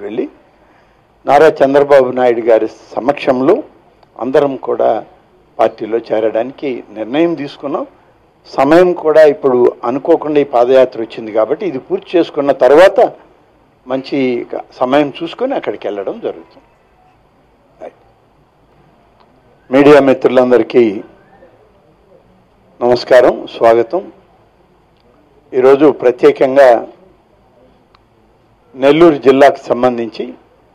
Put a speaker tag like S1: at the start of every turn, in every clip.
S1: వెళ్ళి నారా చంద్రబాబు నాయుడు గారి సమక్షంలో అందరం కూడా పార్టీలో చేరడానికి నిర్ణయం తీసుకున్నాం సమయం కూడా ఇప్పుడు అనుకోకుండా ఈ పాదయాత్ర వచ్చింది కాబట్టి ఇది పూర్తి చేసుకున్న తర్వాత మంచి సమయం చూసుకొని అక్కడికి వెళ్ళడం జరుగుతుంది మీడియా మిత్రులందరికీ నమస్కారం స్వాగతం ఈరోజు ప్రత్యేకంగా నెల్లూరు జిల్లాకు సంబంధించి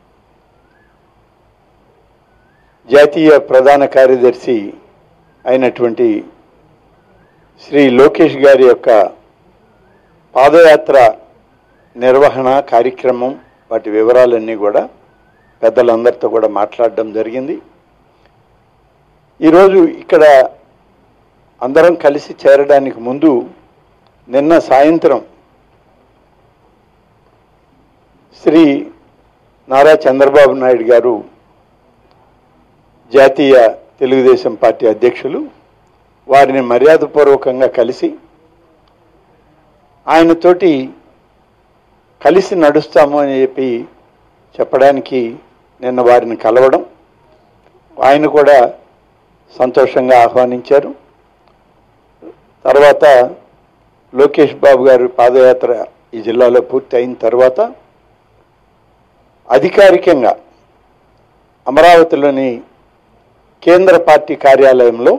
S1: జాతీయ ప్రధాన కార్యదర్శి అయినటువంటి శ్రీ లోకేష్ గారి యొక్క పాదయాత్ర నిర్వహణ కార్యక్రమం వాటి వివరాలన్నీ కూడా పెద్దలందరితో కూడా మాట్లాడడం జరిగింది ఈరోజు ఇక్కడ అందరం కలిసి చేరడానికి ముందు నిన్న సాయంత్రం శ్రీ నారా చంద్రబాబు నాయుడు గారు జాతీయ తెలుగుదేశం పార్టీ అధ్యక్షులు వారిని మర్యాదపూర్వకంగా కలిసి ఆయనతోటి కలిసి నడుస్తాము అని చెప్పి చెప్పడానికి నిన్న వారిని కలవడం ఆయన కూడా సంతోషంగా ఆహ్వానించారు తర్వాత లోకేష్ బాబు గారి పాదయాత్ర ఈ జిల్లాలో పూర్తి అయిన తర్వాత అధికారికంగా అమరావతిలోని కేంద్ర పార్టీ కార్యాలయంలో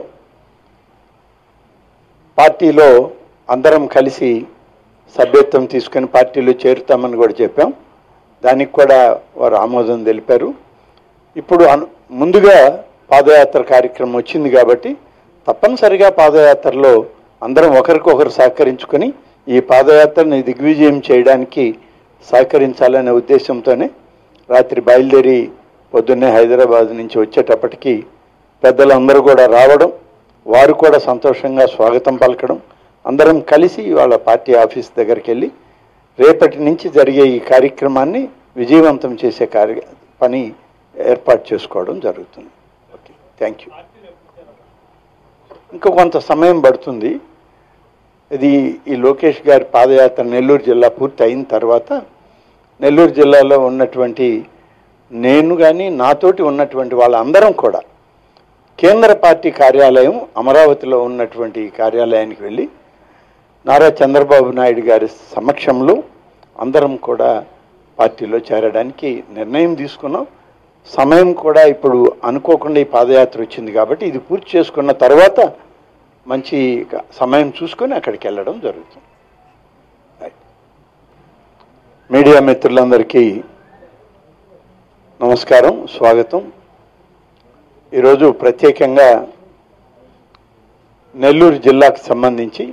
S1: పార్టీలో అందరం కలిసి సభ్యత్వం తీసుకొని పార్టీలో చేరుతామని కూడా చెప్పాం దానికి కూడా వారు ఆమోదం తెలిపారు ఇప్పుడు అను ముందుగా పాదయాత్ర కార్యక్రమం వచ్చింది కాబట్టి తప్పనిసరిగా పాదయాత్రలో అందరం ఒకరికొకరు సహకరించుకొని ఈ పాదయాత్రని దిగ్విజయం చేయడానికి సహకరించాలనే ఉద్దేశంతోనే రాత్రి బయలుదేరి పొద్దున్నే హైదరాబాద్ నుంచి వచ్చేటప్పటికి పెద్దలందరూ కూడా రావడం వారు కూడా సంతోషంగా స్వాగతం పలకడం అందరం కలిసి వాళ్ళ పార్టీ ఆఫీస్ దగ్గరికి వెళ్ళి రేపటి నుంచి జరిగే ఈ కార్యక్రమాన్ని విజయవంతం చేసే కార్య పని ఏర్పాటు చేసుకోవడం జరుగుతుంది ఓకే థ్యాంక్ యూ ఇంకా కొంత సమయం పడుతుంది ఇది ఈ లోకేష్ గారి పాదయాత్ర నెల్లూరు జిల్లా పూర్తి అయిన తర్వాత నెల్లూరు జిల్లాలో ఉన్నటువంటి నేను కానీ నాతోటి ఉన్నటువంటి వాళ్ళందరం కూడా కేంద్ర పార్టీ కార్యాలయం అమరావతిలో ఉన్నటువంటి ఈ కార్యాలయానికి వెళ్ళి నారా చంద్రబాబు నాయుడు గారి సమక్షంలో అందరం కూడా పార్టీలో చేరడానికి నిర్ణయం తీసుకున్నాం సమయం కూడా ఇప్పుడు అనుకోకుండా ఈ పాదయాత్ర వచ్చింది కాబట్టి ఇది పూర్తి చేసుకున్న తర్వాత మంచి సమయం చూసుకొని అక్కడికి వెళ్ళడం జరుగుతుంది మీడియా మిత్రులందరికీ నమస్కారం స్వాగతం ఈరోజు ప్రత్యేకంగా నెల్లూరు జిల్లాకు సంబంధించి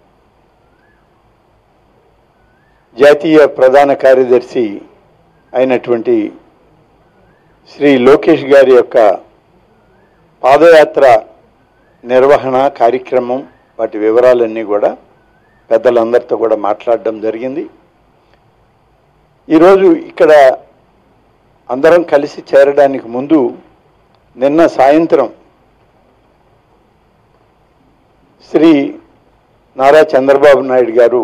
S1: జాతీయ ప్రధాన కార్యదర్శి అయినటువంటి శ్రీ లోకేష్ గారి యొక్క పాదయాత్ర నిర్వహణ కార్యక్రమం వాటి వివరాలన్నీ కూడా పెద్దలందరితో కూడా మాట్లాడడం జరిగింది ఈరోజు ఇక్కడ అందరం కలిసి చేరడానికి ముందు నిన్న సాయంత్రం శ్రీ నారా చంద్రబాబు నాయుడు గారు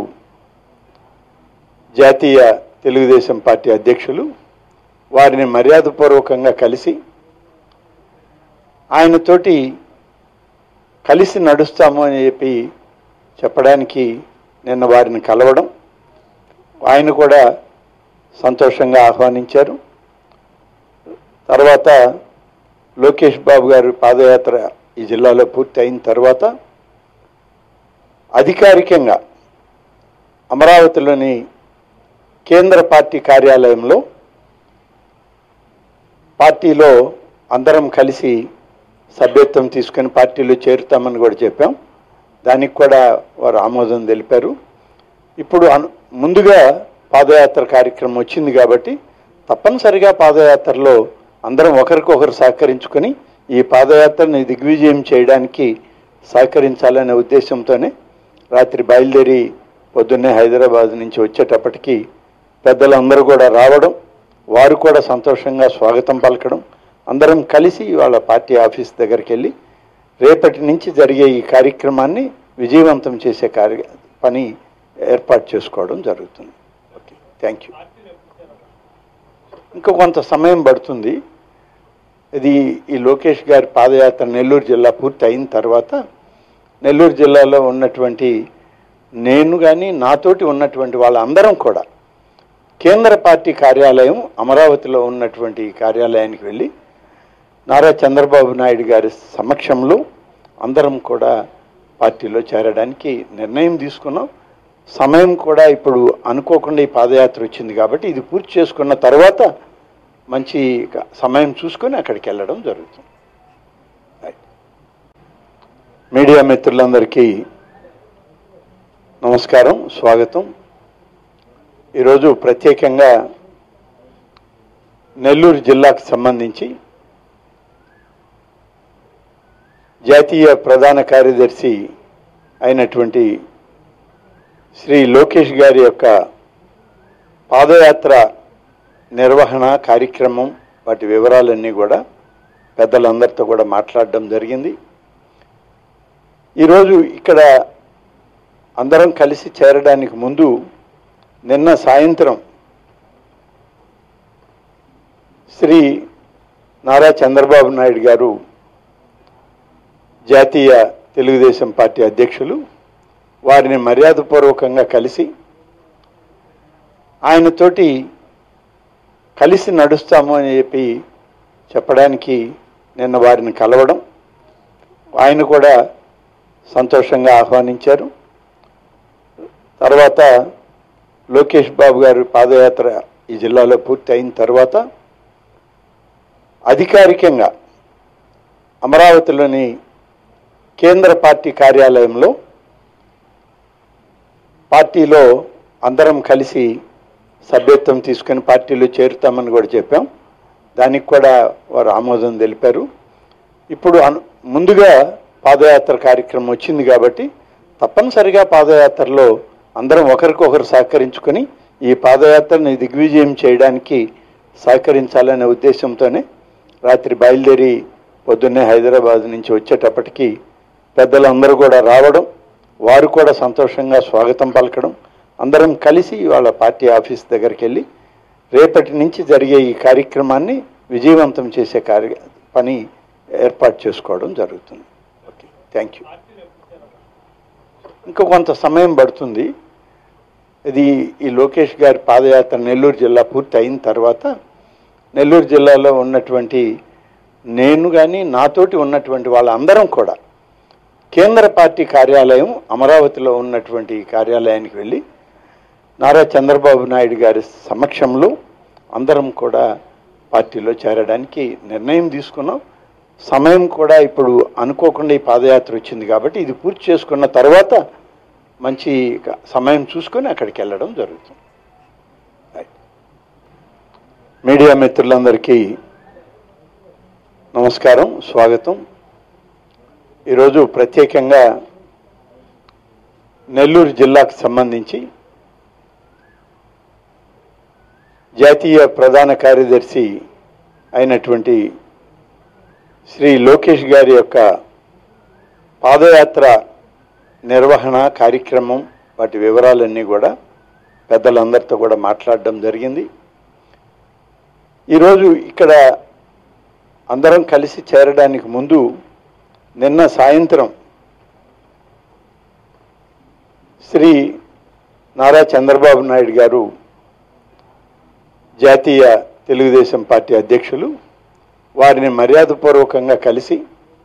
S1: జాతీయ తెలుగుదేశం పార్టీ అధ్యక్షులు వారిని మర్యాదపూర్వకంగా కలిసి ఆయనతోటి కలిసి నడుస్తాము అని చెప్పి చెప్పడానికి నిన్న వారిని కలవడం ఆయన కూడా సంతోషంగా ఆహ్వానించారు తర్వాత లోకేష్ బాబు గారి పాదయాత్ర ఈ జిల్లాలో పూర్తి అయిన తర్వాత అధికారికంగా అమరావతిలోని కేంద్ర పార్టీ కార్యాలయంలో పార్టీలో అందరం కలిసి సభ్యత్వం తీసుకొని పార్టీలో చేరుతామని కూడా చెప్పాం దానికి కూడా వారు ఆమోదం తెలిపారు ఇప్పుడు అను ముందుగా పాదయాత్ర కార్యక్రమం వచ్చింది కాబట్టి తప్పనిసరిగా పాదయాత్రలో అందరం ఒకరికొకరు సహకరించుకొని ఈ పాదయాత్రని దిగ్విజయం చేయడానికి సహకరించాలనే ఉద్దేశంతోనే రాత్రి బయలుదేరి పొద్దున్నే హైదరాబాద్ నుంచి వచ్చేటప్పటికి పెద్దలందరూ కూడా రావడం వారు కూడా సంతోషంగా స్వాగతం పలకడం అందరం కలిసి వాళ్ళ పార్టీ ఆఫీస్ దగ్గరికి వెళ్ళి రేపటి నుంచి జరిగే ఈ కార్యక్రమాన్ని విజయవంతం చేసే కార్య పని ఏర్పాటు చేసుకోవడం జరుగుతుంది ఓకే థ్యాంక్ యూ ఇంకా కొంత సమయం పడుతుంది ఇది ఈ లోకేష్ గారి పాదయాత్ర నెల్లూరు జిల్లా పూర్తి అయిన తర్వాత నెల్లూరు జిల్లాలో ఉన్నటువంటి నేను కానీ నాతోటి ఉన్నటువంటి వాళ్ళందరం కూడా కేంద్ర పార్టీ కార్యాలయం అమరావతిలో ఉన్నటువంటి ఈ కార్యాలయానికి వెళ్ళి నారా చంద్రబాబు నాయుడు గారి సమక్షంలో అందరం కూడా పార్టీలో చేరడానికి నిర్ణయం తీసుకున్నాం సమయం కూడా ఇప్పుడు అనుకోకుండా ఈ పాదయాత్ర వచ్చింది కాబట్టి ఇది పూర్తి చేసుకున్న తర్వాత మంచి సమయం చూసుకొని అక్కడికి వెళ్ళడం జరుగుతుంది రైట్. మీడియా మిత్రులందరికీ నమస్కారం స్వాగతం ఈరోజు ప్రత్యేకంగా నెల్లూరు జిల్లాకు సంబంధించి జాతీయ ప్రధాన కార్యదర్శి అయినటువంటి శ్రీ లోకేష్ గారి యొక్క పాదయాత్ర నిర్వహణ కార్యక్రమం వాటి వివరాలన్నీ కూడా పెద్దలందరితో కూడా మాట్లాడడం జరిగింది ఈరోజు ఇక్కడ అందరం కలిసి చేరడానికి ముందు నిన్న సాయంత్రం శ్రీ నారా చంద్రబాబు నాయుడు గారు జాతీయ తెలుగుదేశం పార్టీ అధ్యక్షులు వారిని మర్యాదపూర్వకంగా కలిసి ఆయనతోటి కలిసి నడుస్తాము అని చెప్పి చెప్పడానికి నిన్న వారిని కలవడం ఆయన కూడా సంతోషంగా ఆహ్వానించారు తర్వాత లోకేష్ బాబు గారి పాదయాత్ర ఈ జిల్లాలో పూర్తి అయిన తర్వాత అధికారికంగా అమరావతిలోని కేంద్ర పార్టీ కార్యాలయంలో పార్టీలో అందరం కలిసి సభ్యత్వం తీసుకొని పార్టీలో చేరుతామని కూడా చెప్పాం దానికి కూడా వారు ఆమోదం తెలిపారు ఇప్పుడు అను ముందుగా పాదయాత్ర కార్యక్రమం వచ్చింది కాబట్టి తప్పనిసరిగా పాదయాత్రలో అందరం ఒకరికొకరు సహకరించుకొని ఈ పాదయాత్రని దిగ్విజయం చేయడానికి సహకరించాలనే ఉద్దేశంతోనే రాత్రి బయలుదేరి పొద్దున్నే హైదరాబాద్ నుంచి వచ్చేటప్పటికి పెద్దలందరూ కూడా రావడం వారు కూడా సంతోషంగా స్వాగతం పలకడం అందరం కలిసి వాళ్ళ పార్టీ ఆఫీస్ దగ్గరికి వెళ్ళి రేపటి నుంచి జరిగే ఈ కార్యక్రమాన్ని విజయవంతం చేసే కార్య పని ఏర్పాటు చేసుకోవడం జరుగుతుంది ఓకే థ్యాంక్ యూ ఇంకా కొంత సమయం పడుతుంది ఇది ఈ లోకేష్ గారి పాదయాత్ర నెల్లూరు జిల్లా పూర్తి అయిన తర్వాత నెల్లూరు జిల్లాలో ఉన్నటువంటి నేను కానీ నాతోటి ఉన్నటువంటి వాళ్ళందరం కూడా కేంద్ర పార్టీ కార్యాలయం అమరావతిలో ఉన్నటువంటి ఈ కార్యాలయానికి వెళ్ళి నారా చంద్రబాబు నాయుడు గారి సమక్షంలో అందరం కూడా పార్టీలో చేరడానికి నిర్ణయం తీసుకున్నాం సమయం కూడా ఇప్పుడు అనుకోకుండా ఈ పాదయాత్ర వచ్చింది కాబట్టి ఇది పూర్తి చేసుకున్న తర్వాత మంచి సమయం చూసుకొని అక్కడికి వెళ్ళడం జరుగుతుంది రైట్. మీడియా మిత్రులందరికీ నమస్కారం స్వాగతం ఈరోజు ప్రత్యేకంగా నెల్లూరు జిల్లాకు సంబంధించి జాతీయ ప్రధాన కార్యదర్శి అయినటువంటి శ్రీ లోకేష్ గారి యొక్క పాదయాత్ర నిర్వహణ కార్యక్రమం వాటి వివరాలన్నీ కూడా పెద్దలందరితో కూడా మాట్లాడడం జరిగింది ఈరోజు ఇక్కడ అందరం కలిసి చేరడానికి ముందు నిన్న సాయంత్రం శ్రీ నారా చంద్రబాబు నాయుడు గారు జాతీయ తెలుగుదేశం పార్టీ అధ్యక్షులు వారిని మర్యాదపూర్వకంగా కలిసి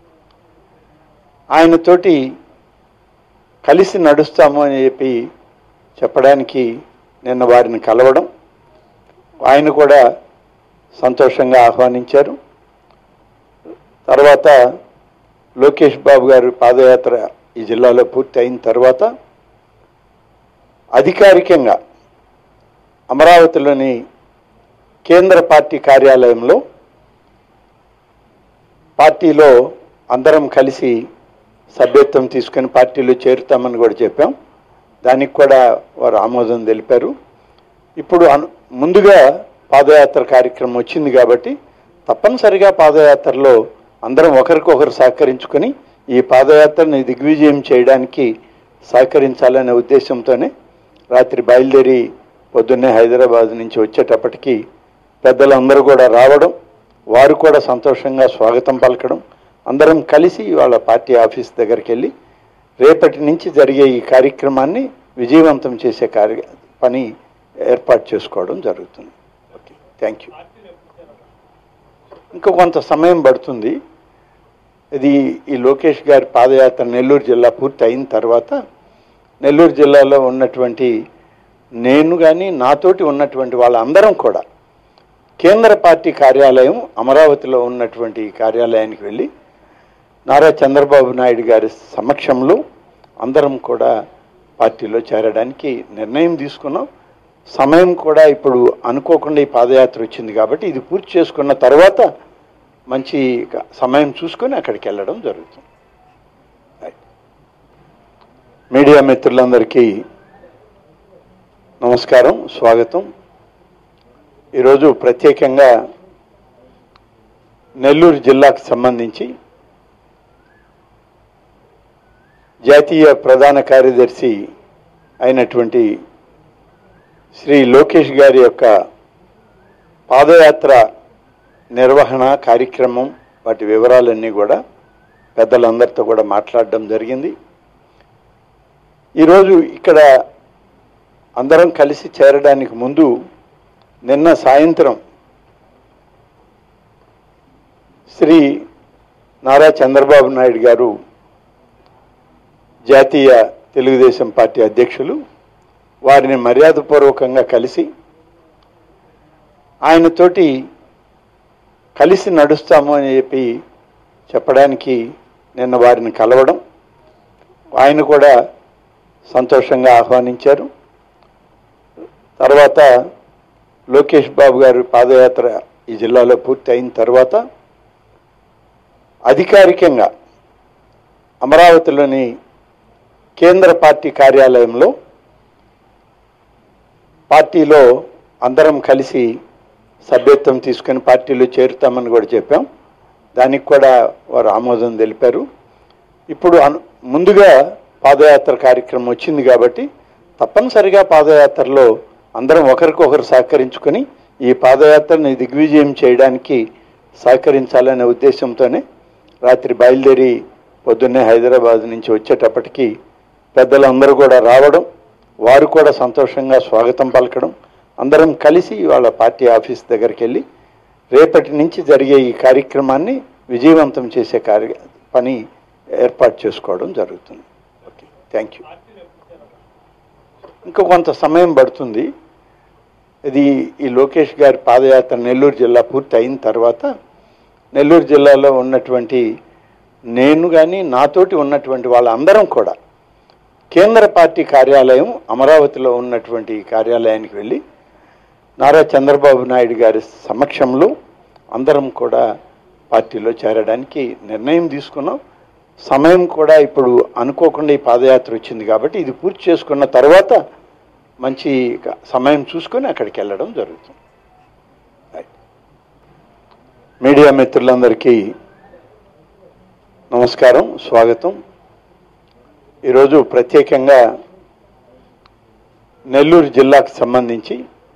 S1: ఆయనతోటి కలిసి నడుస్తాము అని చెప్పి చెప్పడానికి నిన్న వారిని కలవడం ఆయన కూడా సంతోషంగా ఆహ్వానించారు తర్వాత లోకేష్ బాబు గారి పాదయాత్ర ఈ జిల్లాలో పూర్తి అయిన తర్వాత అధికారికంగా అమరావతిలోని కేంద్ర పార్టీ కార్యాలయంలో పార్టీలో అందరం కలిసి సభ్యత్వం తీసుకొని పార్టీలో చేరుతామని కూడా చెప్పాం దానికి కూడా వారు ఆమోదం తెలిపారు ఇప్పుడు అను ముందుగా పాదయాత్ర కార్యక్రమం వచ్చింది కాబట్టి తప్పనిసరిగా పాదయాత్రలో అందరం ఒకరికొకరు సహకరించుకొని ఈ పాదయాత్రని దిగ్విజయం చేయడానికి సహకరించాలనే ఉద్దేశంతోనే రాత్రి బయలుదేరి పొద్దున్నే హైదరాబాద్ నుంచి వచ్చేటప్పటికి పెద్దలందరూ కూడా రావడం వారు కూడా సంతోషంగా స్వాగతం పలకడం అందరం కలిసి వాళ్ళ పార్టీ ఆఫీస్ దగ్గరికి వెళ్ళి రేపటి నుంచి జరిగే ఈ కార్యక్రమాన్ని విజయవంతం చేసే కార్య పని ఏర్పాటు చేసుకోవడం జరుగుతుంది ఓకే థ్యాంక్ యూ ఇంకా కొంత సమయం పడుతుంది ఇది ఈ లోకేష్ గారి పాదయాత్ర నెల్లూరు జిల్లా పూర్తి అయిన తర్వాత నెల్లూరు జిల్లాలో ఉన్నటువంటి నేను కానీ నాతోటి ఉన్నటువంటి వాళ్ళందరం కూడా కేంద్ర పార్టీ కార్యాలయం అమరావతిలో ఉన్నటువంటి ఈ కార్యాలయానికి వెళ్ళి నారా చంద్రబాబు నాయుడు గారి సమక్షంలో అందరం కూడా పార్టీలో చేరడానికి నిర్ణయం తీసుకున్నాం సమయం కూడా ఇప్పుడు అనుకోకుండా ఈ పాదయాత్ర వచ్చింది కాబట్టి ఇది పూర్తి చేసుకున్న తర్వాత మంచి సమయం చూసుకొని అక్కడికి వెళ్ళడం జరుగుతుంది మీడియా మిత్రులందరికీ నమస్కారం స్వాగతం ఈరోజు ప్రత్యేకంగా నెల్లూరు జిల్లాకు సంబంధించి జాతీయ ప్రధాన కార్యదర్శి అయినటువంటి శ్రీ లోకేష్ గారి యొక్క పాదయాత్ర నిర్వహణ కార్యక్రమం వాటి వివరాలన్నీ కూడా పెద్దలందరితో కూడా మాట్లాడడం జరిగింది ఈరోజు ఇక్కడ అందరం కలిసి చేరడానికి ముందు నిన్న సాయంత్రం శ్రీ నారా చంద్రబాబు నాయుడు గారు జాతీయ తెలుగుదేశం పార్టీ అధ్యక్షులు వారిని మర్యాదపూర్వకంగా కలిసి ఆయనతోటి కలిసి నడుస్తాము అని చెప్పి చెప్పడానికి నిన్న వారిని కలవడం ఆయన కూడా సంతోషంగా ఆహ్వానించారు తర్వాత లోకేష్ బాబు గారు పాదయాత్ర ఈ జిల్లాలో పూర్తి అయిన తర్వాత అధికారికంగా అమరావతిలోని కేంద్ర పార్టీ కార్యాలయంలో పార్టీలో అందరం కలిసి సభ్యత్వం తీసుకొని పార్టీలో చేరుతామని కూడా చెప్పాం దానికి కూడా వారు ఆమోదం తెలిపారు ఇప్పుడు అను ముందుగా పాదయాత్ర కార్యక్రమం వచ్చింది కాబట్టి తప్పనిసరిగా పాదయాత్రలో అందరం ఒకరికొకరు సహకరించుకొని ఈ పాదయాత్రని దిగ్విజయం చేయడానికి సహకరించాలనే ఉద్దేశంతోనే రాత్రి బయలుదేరి పొద్దున్నే హైదరాబాద్ నుంచి వచ్చేటప్పటికి పెద్దలందరూ కూడా రావడం వారు కూడా సంతోషంగా స్వాగతం పలకడం అందరం కలిసి వాళ్ళ పార్టీ ఆఫీస్ దగ్గరికి వెళ్ళి రేపటి నుంచి జరిగే ఈ కార్యక్రమాన్ని విజయవంతం చేసే కార్య పని ఏర్పాటు చేసుకోవడం జరుగుతుంది ఓకే థ్యాంక్ యూ ఇంకా కొంత సమయం పడుతుంది ఇది ఈ లోకేష్ గారి పాదయాత్ర నెల్లూరు జిల్లా పూర్తి అయిన తర్వాత నెల్లూరు జిల్లాలో ఉన్నటువంటి నేను కానీ నాతోటి ఉన్నటువంటి వాళ్ళందరం కూడా కేంద్ర పార్టీ కార్యాలయం అమరావతిలో ఉన్నటువంటి ఈ కార్యాలయానికి వెళ్ళి నారా చంద్రబాబు నాయుడు గారి సమక్షంలో అందరం కూడా పార్టీలో చేరడానికి నిర్ణయం తీసుకున్నాం సమయం కూడా ఇప్పుడు అనుకోకుండా ఈ పాదయాత్ర వచ్చింది కాబట్టి ఇది పూర్తి చేసుకున్న తర్వాత మంచి సమయం చూసుకొని అక్కడికి వెళ్ళడం జరుగుతుంది రైట్. మీడియా మిత్రులందరికీ నమస్కారం స్వాగతం ఈరోజు ప్రత్యేకంగా నెల్లూరు జిల్లాకు సంబంధించి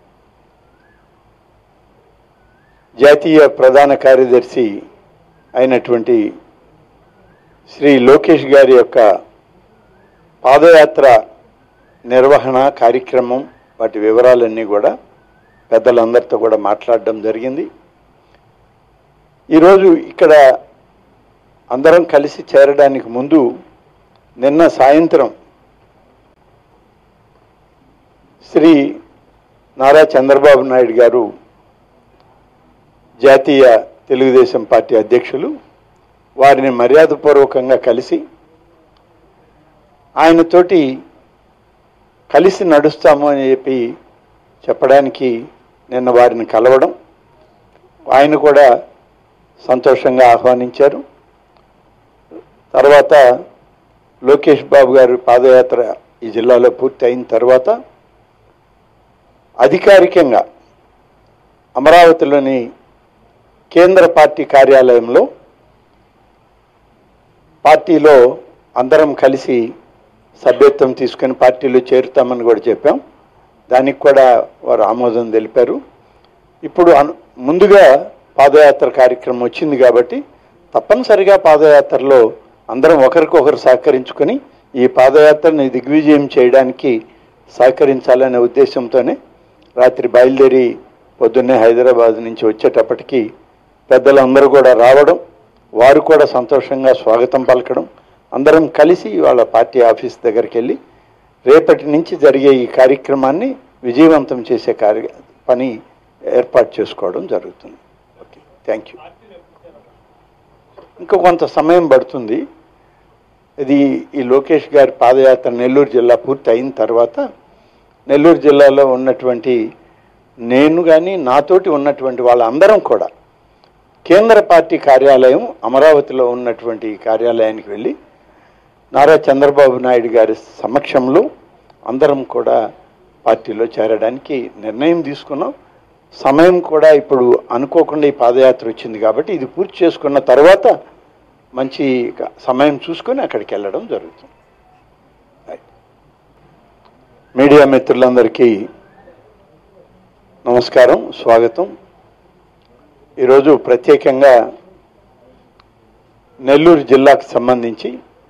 S1: జాతీయ ప్రధాన కార్యదర్శి అయినటువంటి శ్రీ లోకేష్ గారి యొక్క పాదయాత్ర నిర్వహణ కార్యక్రమం వాటి వివరాలన్నీ కూడా పెద్దలందరితో కూడా మాట్లాడడం జరిగింది ఈరోజు ఇక్కడ అందరం కలిసి చేరడానికి ముందు నిన్న సాయంత్రం శ్రీ నారా చంద్రబాబు నాయుడు గారు జాతీయ తెలుగుదేశం పార్టీ అధ్యక్షులు వారిని మర్యాదపూర్వకంగా కలిసి ఆయనతోటి కలిసి నడుస్తాము అని చెప్పి చెప్పడానికి నిన్న వారిని కలవడం ఆయన కూడా సంతోషంగా ఆహ్వానించారు తర్వాత లోకేష్ బాబు గారు పాదయాత్ర ఈ జిల్లాలో పూర్తి అయిన తర్వాత అధికారికంగా అమరావతిలోని కేంద్ర పార్టీ కార్యాలయంలో పార్టీలో అందరం కలిసి సభ్యత్వం తీసుకొని పార్టీలో చేరుతామని కూడా చెప్పాం దానికి కూడా వారు ఆమోదం తెలిపారు ఇప్పుడు అను ముందుగా పాదయాత్ర కార్యక్రమం వచ్చింది కాబట్టి తప్పనిసరిగా పాదయాత్రలో అందరం ఒకరికొకరు సహకరించుకొని ఈ పాదయాత్రని దిగ్విజయం చేయడానికి సహకరించాలనే ఉద్దేశంతోనే రాత్రి బయలుదేరి పొద్దున్నే హైదరాబాద్ నుంచి వచ్చేటప్పటికి పెద్దలందరూ కూడా రావడం వారు కూడా సంతోషంగా స్వాగతం పలకడం అందరం కలిసి వాళ్ళ పార్టీ ఆఫీస్ దగ్గరికి వెళ్ళి రేపటి నుంచి జరిగే ఈ కార్యక్రమాన్ని విజయవంతం చేసే కార్య పని ఏర్పాటు చేసుకోవడం జరుగుతుంది ఓకే థ్యాంక్ యూ ఇంకా కొంత సమయం పడుతుంది ఇది ఈ లోకేష్ గారి పాదయాత్ర నెల్లూరు జిల్లా పూర్తి అయిన తర్వాత నెల్లూరు జిల్లాలో ఉన్నటువంటి నేను కానీ నాతోటి ఉన్నటువంటి వాళ్ళందరం కూడా కేంద్ర పార్టీ కార్యాలయం అమరావతిలో ఉన్నటువంటి కార్యాలయానికి వెళ్ళి నారా చంద్రబాబు నాయుడు గారి సమక్షంలో అందరం కూడా పార్టీలో చేరడానికి నిర్ణయం తీసుకున్నాం సమయం కూడా ఇప్పుడు అనుకోకుండా ఈ పాదయాత్ర వచ్చింది కాబట్టి ఇది పూర్తి చేసుకున్న తర్వాత మంచి సమయం చూసుకొని అక్కడికి వెళ్ళడం జరుగుతుంది రైట్. మీడియా మిత్రులందరికీ నమస్కారం స్వాగతం ఈరోజు ప్రత్యేకంగా నెల్లూరు జిల్లాకు సంబంధించి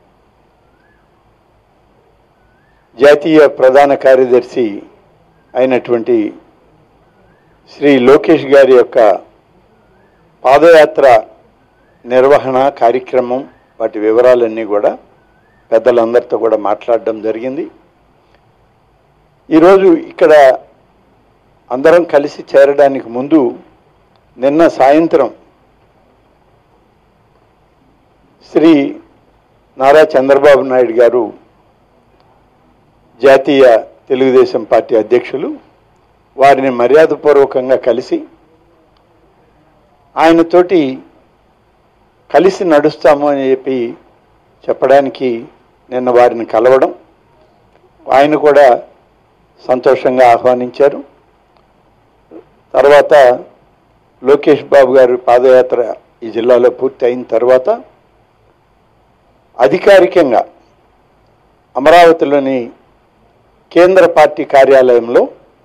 S1: జాతీయ ప్రధాన కార్యదర్శి అయినటువంటి శ్రీ లోకేష్ గారి యొక్క పాదయాత్ర నిర్వహణ కార్యక్రమం వాటి వివరాలన్నీ కూడా పెద్దలందరితో కూడా మాట్లాడడం జరిగింది ఈరోజు ఇక్కడ అందరం కలిసి చేరడానికి ముందు నిన్న సాయంత్రం శ్రీ నారా చంద్రబాబు నాయుడు గారు జాతీయ తెలుగుదేశం పార్టీ అధ్యక్షులు వారిని మర్యాదపూర్వకంగా కలిసి ఆయనతోటి కలిసి నడుస్తాము అని చెప్పి చెప్పడానికి నిన్న వారిని కలవడం ఆయన కూడా సంతోషంగా ఆహ్వానించారు తర్వాత లోకేష్ బాబు గారి పాదయాత్ర ఈ జిల్లాలో పూర్తి అయిన తర్వాత అధికారికంగా అమరావతిలోని కేంద్ర పార్టీ కార్యాలయంలో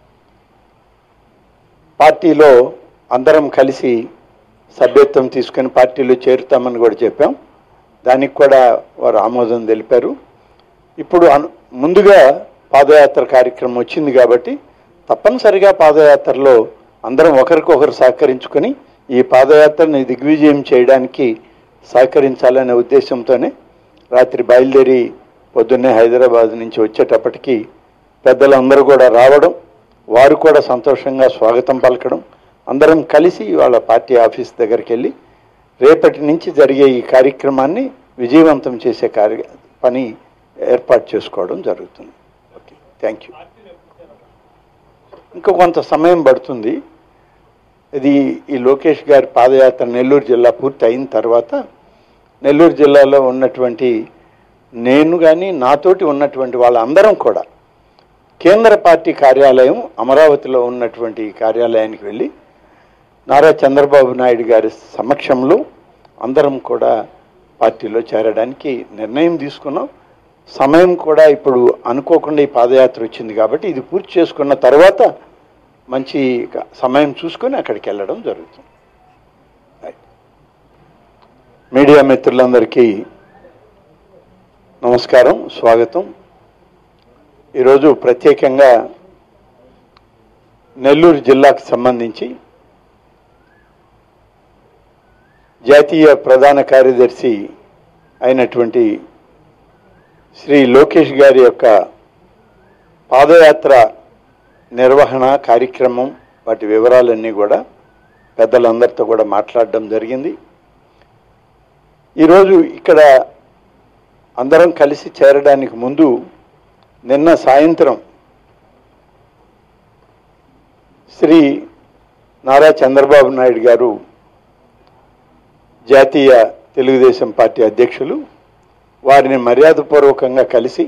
S1: పార్టీలో అందరం కలిసి సభ్యత్వం తీసుకొని పార్టీలో చేరుతామని కూడా చెప్పాం దానికి కూడా వారు ఆమోదం తెలిపారు ఇప్పుడు అను ముందుగా పాదయాత్ర కార్యక్రమం వచ్చింది కాబట్టి తప్పనిసరిగా పాదయాత్రలో అందరం ఒకరికొకరు సహకరించుకొని ఈ పాదయాత్రని దిగ్విజయం చేయడానికి సహకరించాలనే ఉద్దేశంతోనే రాత్రి బయలుదేరి పొద్దున్నే హైదరాబాద్ నుంచి వచ్చేటప్పటికి పెద్దలందరూ కూడా రావడం వారు కూడా సంతోషంగా స్వాగతం పలకడం అందరం కలిసి వాళ్ళ పార్టీ ఆఫీస్ దగ్గరికి వెళ్ళి రేపటి నుంచి జరిగే ఈ కార్యక్రమాన్ని విజయవంతం చేసే కార్య పని ఏర్పాటు చేసుకోవడం జరుగుతుంది ఓకే థ్యాంక్ యూ ఇంకా కొంత సమయం పడుతుంది ఇది ఈ లోకేష్ గారి పాదయాత్ర నెల్లూరు జిల్లా పూర్తి అయిన తర్వాత నెల్లూరు జిల్లాలో ఉన్నటువంటి నేను కానీ నాతోటి ఉన్నటువంటి వాళ్ళందరం కూడా కేంద్ర పార్టీ కార్యాలయం అమరావతిలో ఉన్నటువంటి కార్యాలయానికి వెళ్ళి నారా చంద్రబాబు నాయుడు గారి సమక్షంలో అందరం కూడా పార్టీలో చేరడానికి నిర్ణయం తీసుకున్నాం సమయం కూడా ఇప్పుడు అనుకోకుండా ఈ పాదయాత్ర వచ్చింది కాబట్టి ఇది పూర్తి చేసుకున్న తర్వాత మంచి సమయం చూసుకొని అక్కడికి వెళ్ళడం జరుగుతుంది రైట్. మీడియా మిత్రులందరికీ నమస్కారం స్వాగతం ఈరోజు ప్రత్యేకంగా నెల్లూరు జిల్లాకు సంబంధించి జాతీయ ప్రధాన కార్యదర్శి అయినటువంటి శ్రీ లోకేష్ గారి యొక్క పాదయాత్ర నిర్వహణ కార్యక్రమం వాటి వివరాలన్నీ కూడా పెద్దలందరితో కూడా మాట్లాడడం జరిగింది ఈరోజు ఇక్కడ అందరం కలిసి చేరడానికి ముందు నిన్న సాయంత్రం శ్రీ నారా చంద్రబాబు నాయుడు గారు జాతీయ తెలుగుదేశం పార్టీ అధ్యక్షులు వారిని మర్యాదపూర్వకంగా కలిసి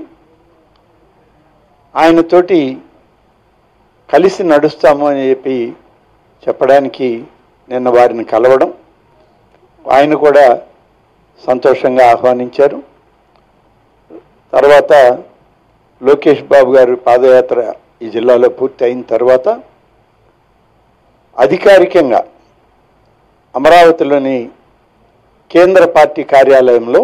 S1: ఆయనతోటి కలిసి నడుస్తాము అని చెప్పి చెప్పడానికి నిన్న వారిని కలవడం ఆయన కూడా సంతోషంగా ఆహ్వానించారు తర్వాత లోకేష్ బాబు గారి పాదయాత్ర ఈ జిల్లాలో పూర్తి అయిన తర్వాత అధికారికంగా అమరావతిలోని కేంద్ర పార్టీ కార్యాలయంలో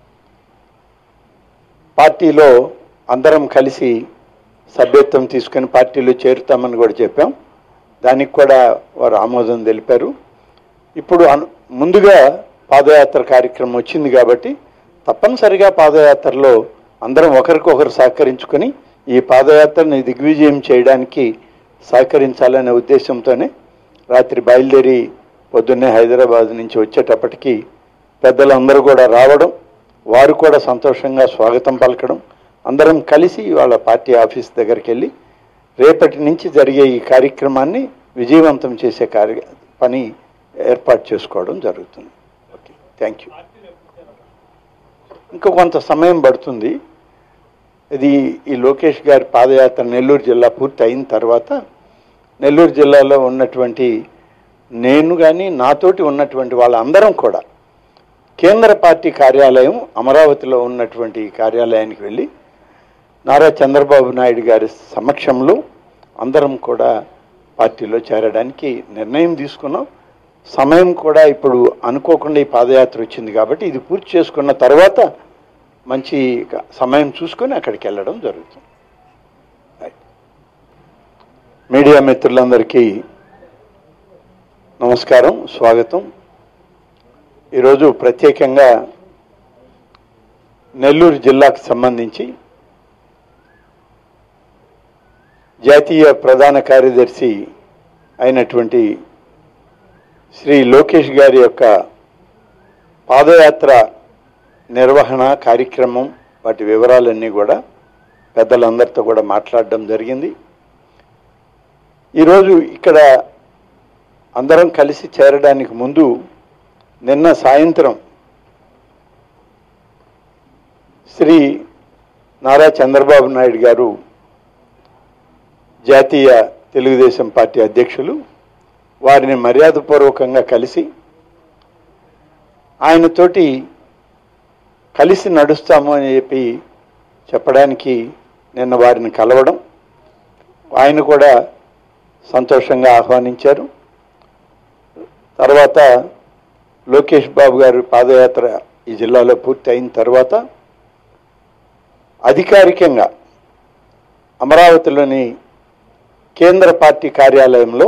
S1: పార్టీలో అందరం కలిసి సభ్యత్వం తీసుకొని పార్టీలో చేరుతామని కూడా చెప్పాం దానికి కూడా వారు ఆమోదం తెలిపారు ఇప్పుడు అను ముందుగా పాదయాత్ర కార్యక్రమం వచ్చింది కాబట్టి తప్పనిసరిగా పాదయాత్రలో అందరం ఒకరికొకరు సహకరించుకొని ఈ పాదయాత్రని దిగ్విజయం చేయడానికి సహకరించాలనే ఉద్దేశంతోనే రాత్రి బయలుదేరి పొద్దున్నే హైదరాబాద్ నుంచి వచ్చేటప్పటికి పెద్దలందరూ కూడా రావడం వారు కూడా సంతోషంగా స్వాగతం పలకడం అందరం కలిసి వాళ్ళ పార్టీ ఆఫీస్ దగ్గరికి వెళ్ళి రేపటి నుంచి జరిగే ఈ కార్యక్రమాన్ని విజయవంతం చేసే కార్య పని ఏర్పాటు చేసుకోవడం జరుగుతుంది ఓకే థ్యాంక్ యూ ఇంకా కొంత సమయం పడుతుంది ఇది ఈ లోకేష్ గారి పాదయాత్ర నెల్లూరు జిల్లా పూర్తి అయిన తర్వాత నెల్లూరు జిల్లాలో ఉన్నటువంటి నేను కానీ నాతోటి ఉన్నటువంటి వాళ్ళందరం కూడా కేంద్ర పార్టీ కార్యాలయం అమరావతిలో ఉన్నటువంటి ఈ కార్యాలయానికి వెళ్ళి నారా చంద్రబాబు నాయుడు గారి సమక్షంలో అందరం కూడా పార్టీలో చేరడానికి నిర్ణయం తీసుకున్నాం సమయం కూడా ఇప్పుడు అనుకోకుండా ఈ పాదయాత్ర వచ్చింది కాబట్టి ఇది పూర్తి చేసుకున్న తర్వాత మంచి సమయం చూసుకొని అక్కడికి వెళ్ళడం జరుగుతుంది మీడియా మిత్రులందరికీ నమస్కారం స్వాగతం ఈరోజు ప్రత్యేకంగా నెల్లూరు జిల్లాకు సంబంధించి జాతీయ ప్రధాన కార్యదర్శి అయినటువంటి శ్రీ లోకేష్ గారి యొక్క పాదయాత్ర నిర్వహణ కార్యక్రమం వాటి వివరాలన్నీ కూడా పెద్దలందరితో కూడా మాట్లాడడం జరిగింది ఈరోజు ఇక్కడ అందరం కలిసి చేరడానికి ముందు నిన్న సాయంత్రం శ్రీ నారా చంద్రబాబు నాయుడు గారు జాతీయ తెలుగుదేశం పార్టీ అధ్యక్షులు వారిని మర్యాదపూర్వకంగా కలిసి ఆయనతోటి కలిసి నడుస్తాము అని చెప్పి చెప్పడానికి నిన్న వారిని కలవడం ఆయన కూడా సంతోషంగా ఆహ్వానించారు తర్వాత లోకేష్ బాబు గారి పాదయాత్ర ఈ జిల్లాలో పూర్తి అయిన తర్వాత అధికారికంగా అమరావతిలోని కేంద్ర పార్టీ కార్యాలయంలో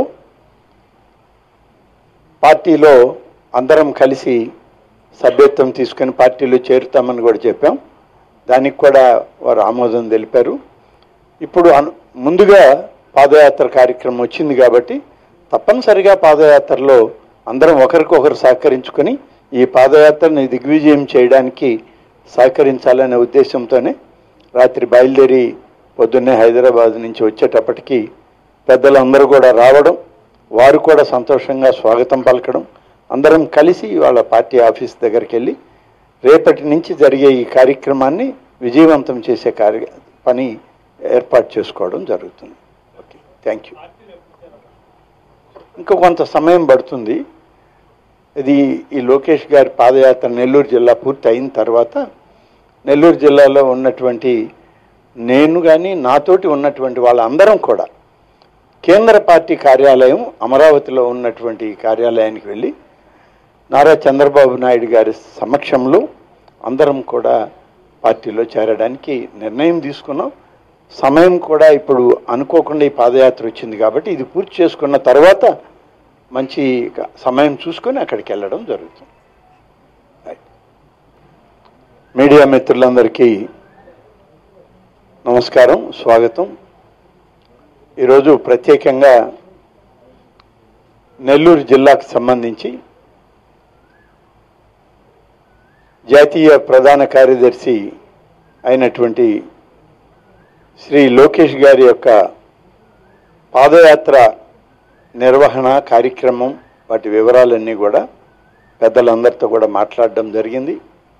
S1: పార్టీలో అందరం కలిసి సభ్యత్వం తీసుకొని పార్టీలో చేరుతామని కూడా చెప్పాం దానికి కూడా వారు ఆమోదం తెలిపారు ఇప్పుడు అను ముందుగా పాదయాత్ర కార్యక్రమం వచ్చింది కాబట్టి తప్పనిసరిగా పాదయాత్రలో అందరం ఒకరికొకరు సహకరించుకొని ఈ పాదయాత్రని దిగ్విజయం చేయడానికి సహకరించాలనే ఉద్దేశంతోనే రాత్రి బయలుదేరి పొద్దున్నే హైదరాబాద్ నుంచి వచ్చేటప్పటికి పెద్దలందరూ కూడా రావడం వారు కూడా సంతోషంగా స్వాగతం పలకడం అందరం కలిసి వాళ్ళ పార్టీ ఆఫీస్ దగ్గరికి వెళ్ళి రేపటి నుంచి జరిగే ఈ కార్యక్రమాన్ని విజయవంతం చేసే కార్య పని ఏర్పాటు చేసుకోవడం జరుగుతుంది ఓకే థ్యాంక్ యూ ఇంకా కొంత సమయం పడుతుంది ఇది ఈ లోకేష్ గారి పాదయాత్ర నెల్లూరు జిల్లా పూర్తి అయిన తర్వాత నెల్లూరు జిల్లాలో ఉన్నటువంటి నేను కానీ నాతోటి ఉన్నటువంటి వాళ్ళందరం కూడా కేంద్ర పార్టీ కార్యాలయం అమరావతిలో ఉన్నటువంటి ఈ కార్యాలయానికి వెళ్ళి నారా చంద్రబాబు నాయుడు గారి సమక్షంలో అందరం కూడా పార్టీలో చేరడానికి నిర్ణయం తీసుకున్నాం సమయం కూడా ఇప్పుడు అనుకోకుండా ఈ పాదయాత్ర వచ్చింది కాబట్టి ఇది పూర్తి చేసుకున్న తర్వాత మంచి సమయం చూసుకొని అక్కడికి వెళ్ళడం జరుగుతుంది మీడియా మిత్రులందరికీ నమస్కారం స్వాగతం ఈరోజు ప్రత్యేకంగా నెల్లూరు జిల్లాకు సంబంధించి జాతీయ ప్రధాన కార్యదర్శి అయినటువంటి శ్రీ లోకేష్ గారి యొక్క పాదయాత్ర నిర్వహణ కార్యక్రమం వాటి వివరాలన్నీ కూడా పెద్దలందరితో కూడా మాట్లాడడం జరిగింది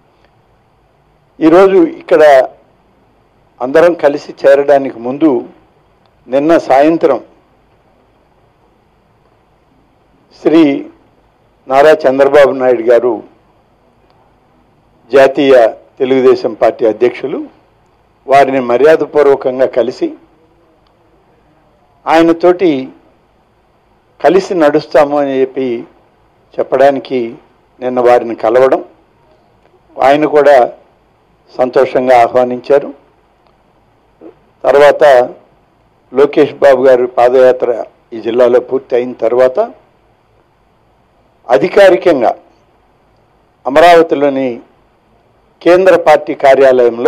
S1: ఈరోజు ఇక్కడ అందరం కలిసి చేరడానికి ముందు నిన్న సాయంత్రం శ్రీ నారా చంద్రబాబు నాయుడు గారు జాతీయ తెలుగుదేశం పార్టీ అధ్యక్షులు వారిని మర్యాదపూర్వకంగా కలిసి ఆయనతోటి కలిసి నడుస్తాము అని చెప్పి చెప్పడానికి నిన్న వారిని కలవడం ఆయన కూడా సంతోషంగా ఆహ్వానించారు తర్వాత లోకేష్ బాబు గారి పాదయాత్ర ఈ జిల్లాలో పూర్తి అయిన తర్వాత అధికారికంగా అమరావతిలోని కేంద్ర పార్టీ కార్యాలయంలో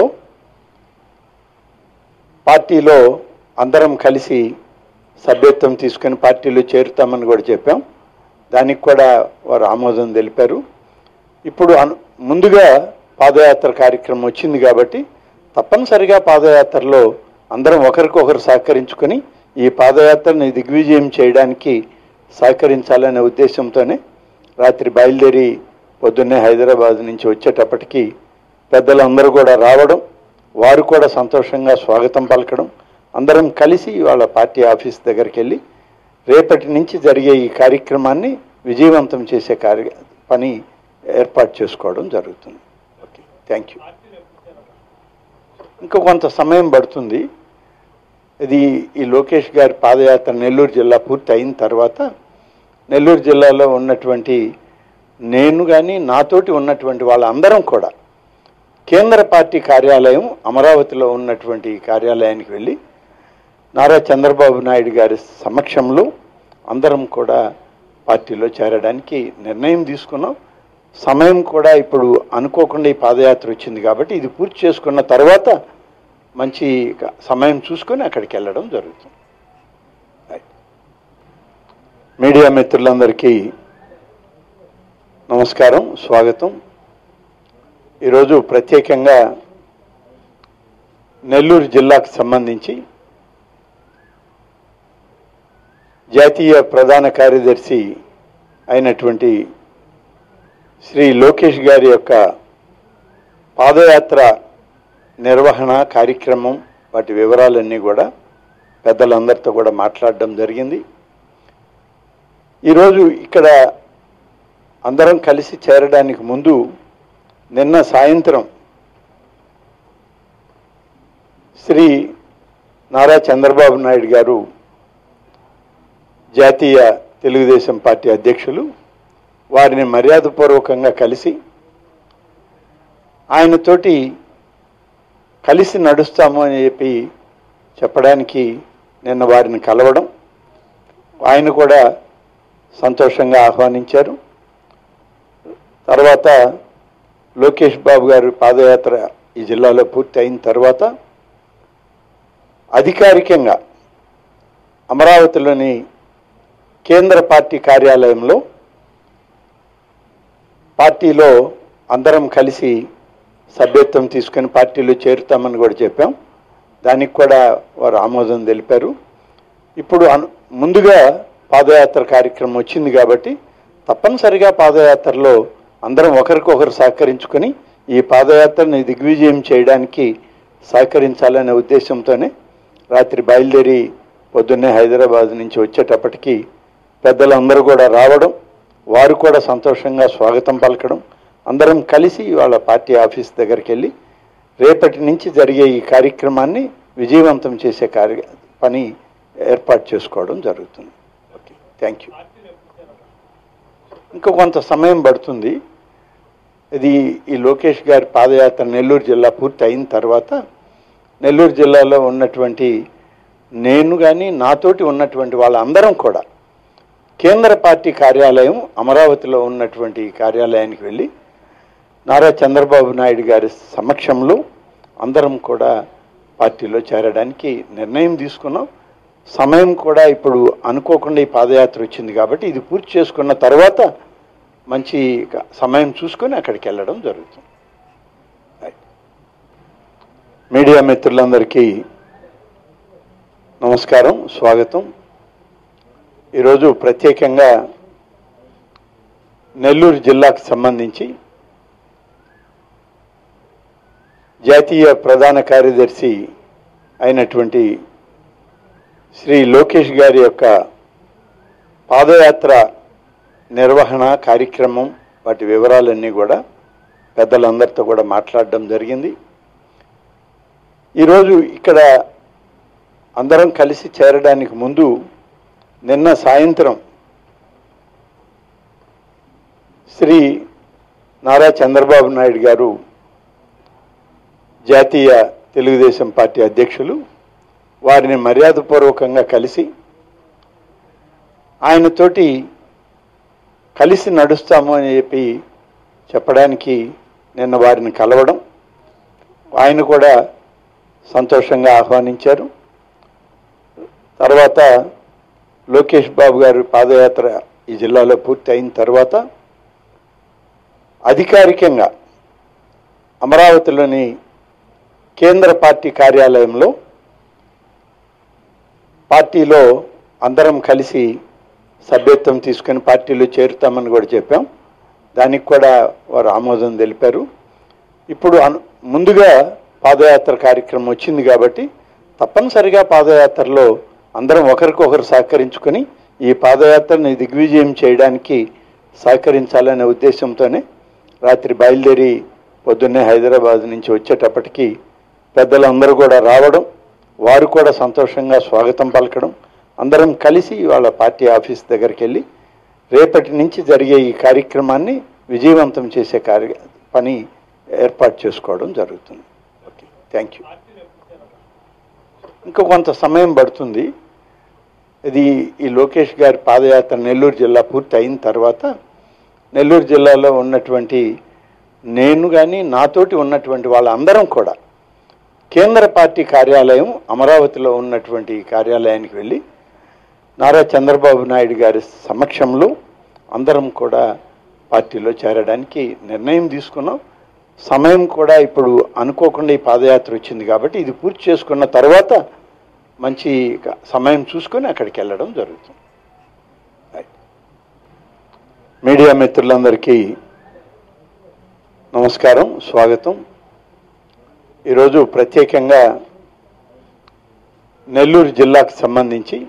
S1: పార్టీలో అందరం కలిసి సభ్యత్వం తీసుకొని పార్టీలో చేరుతామని కూడా చెప్పాం దానికి కూడా వారు ఆమోదం తెలిపారు ఇప్పుడు అను ముందుగా పాదయాత్ర కార్యక్రమం వచ్చింది కాబట్టి తప్పనిసరిగా పాదయాత్రలో అందరం ఒకరికొకరు సహకరించుకొని ఈ పాదయాత్రని దిగ్విజయం చేయడానికి సహకరించాలనే ఉద్దేశంతోనే రాత్రి బయలుదేరి పొద్దున్నే హైదరాబాద్ నుంచి వచ్చేటప్పటికి పెద్దలందరూ కూడా రావడం వారు కూడా సంతోషంగా స్వాగతం పలకడం అందరం కలిసి వాళ్ళ పార్టీ ఆఫీస్ దగ్గరికి వెళ్ళి రేపటి నుంచి జరిగే ఈ కార్యక్రమాన్ని విజయవంతం చేసే కార్య పని ఏర్పాటు చేసుకోవడం జరుగుతుంది ఓకే థ్యాంక్ యూ ఇంకా కొంత సమయం పడుతుంది ఇది ఈ లోకేష్ గారి పాదయాత్ర నెల్లూరు జిల్లా పూర్తి అయిన తర్వాత నెల్లూరు జిల్లాలో ఉన్నటువంటి నేను కానీ నాతోటి ఉన్నటువంటి వాళ్ళందరం కూడా కేంద్ర పార్టీ కార్యాలయం అమరావతిలో ఉన్నటువంటి ఈ కార్యాలయానికి వెళ్ళి నారా చంద్రబాబు నాయుడు గారి సమక్షంలో అందరం కూడా పార్టీలో చేరడానికి నిర్ణయం తీసుకున్నాం సమయం కూడా ఇప్పుడు అనుకోకుండా ఈ పాదయాత్ర వచ్చింది కాబట్టి ఇది పూర్తి చేసుకున్న తర్వాత మంచి సమయం చూసుకొని అక్కడికి వెళ్ళడం జరుగుతుంది మీడియా మిత్రులందరికీ నమస్కారం స్వాగతం ఈరోజు ప్రత్యేకంగా నెల్లూరు జిల్లాకు సంబంధించి జాతీయ ప్రధాన కార్యదర్శి అయినటువంటి శ్రీ లోకేష్ గారి యొక్క పాదయాత్ర నిర్వహణ కార్యక్రమం వాటి వివరాలన్నీ కూడా పెద్దలందరితో కూడా మాట్లాడడం జరిగింది ఈరోజు ఇక్కడ అందరం కలిసి చేరడానికి ముందు నిన్న సాయంత్రం శ్రీ నారా చంద్రబాబు నాయుడు గారు జాతీయ తెలుగుదేశం పార్టీ అధ్యక్షులు వారిని మర్యాదపూర్వకంగా కలిసి ఆయనతోటి కలిసి నడుస్తాము అని చెప్పి చెప్పడానికి నిన్న వారిని కలవడం ఆయన కూడా సంతోషంగా ఆహ్వానించారు తర్వాత లోకేష్ బాబు గారి పాదయాత్ర ఈ జిల్లాలో పూర్తి అయిన తర్వాత అధికారికంగా అమరావతిలోని కేంద్ర పార్టీ కార్యాలయంలో పార్టీలో అందరం కలిసి సభ్యత్వం తీసుకొని పార్టీలో చేరుతామని కూడా చెప్పాం దానికి కూడా వారు ఆమోదం తెలిపారు ఇప్పుడు అను ముందుగా పాదయాత్ర కార్యక్రమం వచ్చింది కాబట్టి తప్పనిసరిగా పాదయాత్రలో అందరం ఒకరికొకరు సహకరించుకొని ఈ పాదయాత్రని దిగ్విజయం చేయడానికి సహకరించాలనే ఉద్దేశంతోనే రాత్రి బయలుదేరి పొద్దున్నే హైదరాబాద్ నుంచి వచ్చేటప్పటికి పెద్దలందరూ కూడా రావడం వారు కూడా సంతోషంగా స్వాగతం పలకడం అందరం కలిసి వాళ్ళ పార్టీ ఆఫీస్ దగ్గరికి వెళ్ళి రేపటి నుంచి జరిగే ఈ కార్యక్రమాన్ని విజయవంతం చేసే కార్య పని ఏర్పాటు చేసుకోవడం జరుగుతుంది ఓకే థ్యాంక్ యూ ఇంకా కొంత సమయం పడుతుంది ఇది ఈ లోకేష్ గారి పాదయాత్ర నెల్లూరు జిల్లా పూర్తి అయిన తర్వాత నెల్లూరు జిల్లాలో ఉన్నటువంటి నేను కానీ నాతోటి ఉన్నటువంటి వాళ్ళందరం కూడా కేంద్ర పార్టీ కార్యాలయం అమరావతిలో ఉన్నటువంటి కార్యాలయానికి వెళ్ళి నారా చంద్రబాబు నాయుడు గారి సమక్షంలో అందరం కూడా పార్టీలో చేరడానికి నిర్ణయం తీసుకున్నాం సమయం కూడా ఇప్పుడు అనుకోకుండా ఈ పాదయాత్ర వచ్చింది కాబట్టి ఇది పూర్తి చేసుకున్న తర్వాత మంచి సమయం చూసుకొని అక్కడికి వెళ్ళడం జరుగుతుంది మీడియా మిత్రులందరికీ నమస్కారం స్వాగతం ఈరోజు ప్రత్యేకంగా నెల్లూరు జిల్లాకు సంబంధించి జాతీయ ప్రధాన కార్యదర్శి అయినటువంటి శ్రీ లోకేష్ గారి యొక్క పాదయాత్ర నిర్వహణ కార్యక్రమం వాటి వివరాలన్నీ కూడా పెద్దలందరితో కూడా మాట్లాడడం జరిగింది ఈరోజు ఇక్కడ అందరం కలిసి చేరడానికి ముందు నిన్న సాయంత్రం శ్రీ నారా చంద్రబాబు నాయుడు గారు జాతీయ తెలుగుదేశం పార్టీ అధ్యక్షులు వారిని మర్యాదపూర్వకంగా కలిసి ఆయనతోటి కలిసి నడుస్తాము అని చెప్పి చెప్పడానికి నిన్న వారిని కలవడం ఆయన కూడా సంతోషంగా ఆహ్వానించారు తర్వాత లోకేష్ బాబు గారి పాదయాత్ర ఈ జిల్లాలో పూర్తి అయిన తర్వాత అధికారికంగా అమరావతిలోని కేంద్ర పార్టీ కార్యాలయంలో పార్టీలో అందరం కలిసి సభ్యత్వం తీసుకొని పార్టీలో చేరుతామని కూడా చెప్పాం దానికి కూడా వారు ఆమోదం తెలిపారు ఇప్పుడు అను ముందుగా పాదయాత్ర కార్యక్రమం వచ్చింది కాబట్టి తప్పనిసరిగా పాదయాత్రలో అందరం ఒకరికొకరు సహకరించుకొని ఈ పాదయాత్రని దిగ్విజయం చేయడానికి సహకరించాలనే ఉద్దేశంతోనే రాత్రి బయలుదేరి పొద్దున్నే హైదరాబాద్ నుంచి వచ్చేటప్పటికి పెద్దలందరూ కూడా రావడం వారు కూడా సంతోషంగా స్వాగతం పలకడం అందరం కలిసి వాళ్ళ పార్టీ ఆఫీస్ దగ్గరికి వెళ్ళి రేపటి నుంచి జరిగే ఈ కార్యక్రమాన్ని విజయవంతం చేసే కార్య పని ఏర్పాటు చేసుకోవడం జరుగుతుంది ఓకే థ్యాంక్ యూ ఇంకా కొంత సమయం పడుతుంది ఇది ఈ లోకేష్ గారి పాదయాత్ర నెల్లూరు జిల్లా పూర్తి అయిన తర్వాత నెల్లూరు జిల్లాలో ఉన్నటువంటి నేను కానీ నాతోటి ఉన్నటువంటి వాళ్ళందరం కూడా కేంద్ర పార్టీ కార్యాలయం అమరావతిలో ఉన్నటువంటి కార్యాలయానికి వెళ్ళి నారా చంద్రబాబు నాయుడు గారి సమక్షంలో అందరం కూడా పార్టీలో చేరడానికి నిర్ణయం తీసుకున్నాం సమయం కూడా ఇప్పుడు అనుకోకుండా ఈ పాదయాత్ర వచ్చింది కాబట్టి ఇది పూర్తి చేసుకున్న తర్వాత మంచి సమయం చూసుకొని అక్కడికి వెళ్ళడం జరుగుతుంది రైట్. మీడియా మిత్రులందరికీ నమస్కారం స్వాగతం ఈరోజు ప్రత్యేకంగా నెల్లూరు జిల్లాకు సంబంధించి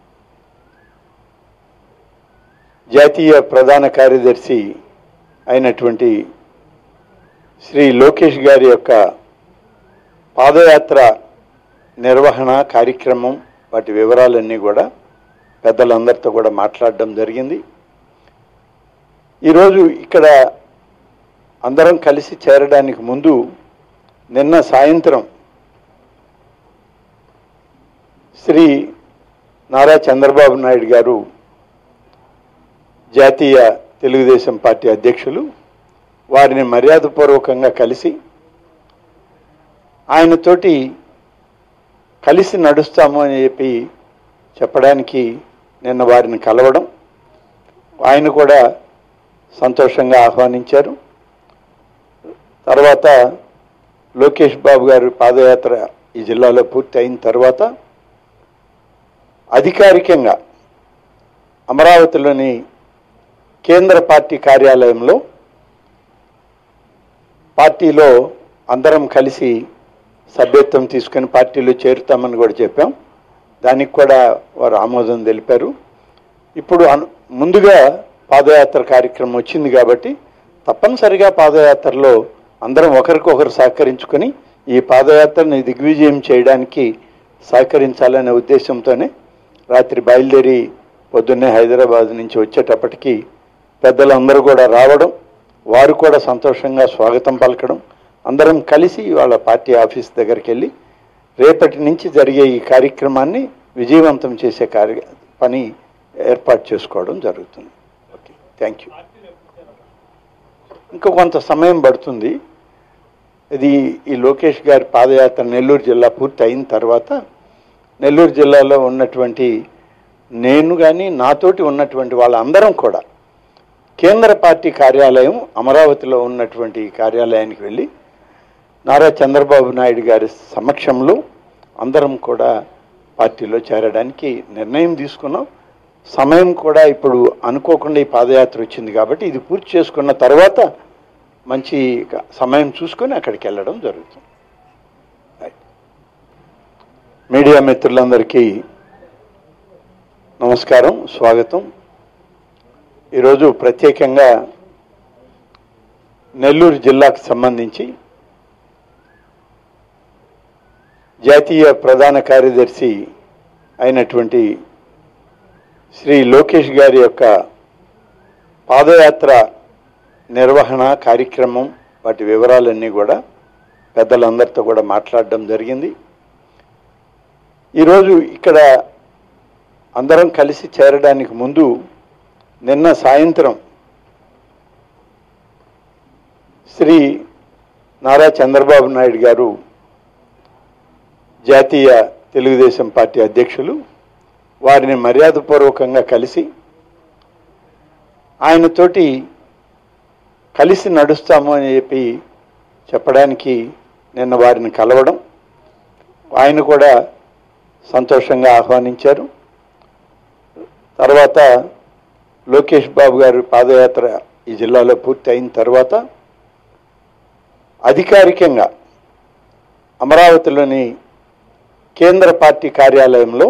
S1: జాతీయ ప్రధాన కార్యదర్శి అయినటువంటి శ్రీ లోకేష్ గారి యొక్క పాదయాత్ర నిర్వహణ కార్యక్రమం వాటి వివరాలన్నీ కూడా పెద్దలందరితో కూడా మాట్లాడడం జరిగింది ఈరోజు ఇక్కడ అందరం కలిసి చేరడానికి ముందు నిన్న సాయంత్రం శ్రీ నారా చంద్రబాబు నాయుడు గారు జాతీయ తెలుగుదేశం పార్టీ అధ్యక్షులు వారిని మర్యాదపూర్వకంగా కలిసి ఆయనతోటి కలిసి నడుస్తాము అని చెప్పి చెప్పడానికి నిన్న వారిని కలవడం ఆయన కూడా సంతోషంగా ఆహ్వానించారు తర్వాత లోకేష్ బాబు గారి పాదయాత్ర ఈ జిల్లాలో పూర్తి అయిన తర్వాత అధికారికంగా అమరావతిలోని కేంద్ర పార్టీ కార్యాలయంలో పార్టీలో అందరం కలిసి సభ్యత్వం తీసుకొని పార్టీలో చేరుతామని కూడా చెప్పాం దానికి కూడా వారు ఆమోదం తెలిపారు ఇప్పుడు అను ముందుగా పాదయాత్ర కార్యక్రమం వచ్చింది కాబట్టి తప్పనిసరిగా పాదయాత్రలో అందరం ఒకరికొకరు సహకరించుకొని ఈ పాదయాత్రని దిగ్విజయం చేయడానికి సహకరించాలనే ఉద్దేశంతోనే రాత్రి బయలుదేరి పొద్దున్నే హైదరాబాద్ నుంచి వచ్చేటప్పటికి పెద్దలందరూ కూడా రావడం వారు కూడా సంతోషంగా స్వాగతం పలకడం అందరం కలిసి వాళ్ళ పార్టీ ఆఫీస్ దగ్గరికి వెళ్ళి రేపటి నుంచి జరిగే ఈ కార్యక్రమాన్ని విజయవంతం చేసే కార్య పని ఏర్పాటు చేసుకోవడం జరుగుతుంది ఓకే థ్యాంక్ యూ ఇంకా కొంత సమయం పడుతుంది ఇది ఈ లోకేష్ గారి పాదయాత్ర నెల్లూరు జిల్లా పూర్తి అయిన తర్వాత నెల్లూరు జిల్లాలో ఉన్నటువంటి నేను కానీ నాతోటి ఉన్నటువంటి వాళ్ళందరం కూడా కేంద్ర పార్టీ కార్యాలయం అమరావతిలో ఉన్నటువంటి కార్యాలయానికి వెళ్ళి నారా చంద్రబాబు నాయుడు గారి సమక్షంలో అందరం కూడా పార్టీలో చేరడానికి నిర్ణయం తీసుకున్నాం సమయం కూడా ఇప్పుడు అనుకోకుండా ఈ పాదయాత్ర వచ్చింది కాబట్టి ఇది పూర్తి చేసుకున్న తర్వాత మంచి సమయం చూసుకొని అక్కడికి వెళ్ళడం జరుగుతుంది రైట్. మీడియా మిత్రులందరికీ నమస్కారం స్వాగతం ఈరోజు ప్రత్యేకంగా నెల్లూరు జిల్లాకు సంబంధించి జాతీయ ప్రధాన కార్యదర్శి అయినటువంటి శ్రీ లోకేష్ గారి యొక్క పాదయాత్ర నిర్వహణ కార్యక్రమం వాటి వివరాలన్నీ కూడా పెద్దలందరితో కూడా మాట్లాడడం జరిగింది ఈరోజు ఇక్కడ అందరం కలిసి చేరడానికి ముందు నిన్న సాయంత్రం శ్రీ నారా చంద్రబాబు నాయుడు గారు జాతీయ తెలుగుదేశం పార్టీ అధ్యక్షులు వారిని మర్యాదపూర్వకంగా కలిసి ఆయనతోటి కలిసి నడుస్తాము అని చెప్పి చెప్పడానికి నిన్న వారిని కలవడం ఆయన కూడా సంతోషంగా ఆహ్వానించారు తర్వాత లోకేష్ బాబు గారి పాదయాత్ర ఈ జిల్లాలో పూర్తి అయిన తర్వాత అధికారికంగా అమరావతిలోని కేంద్ర పార్టీ కార్యాలయంలో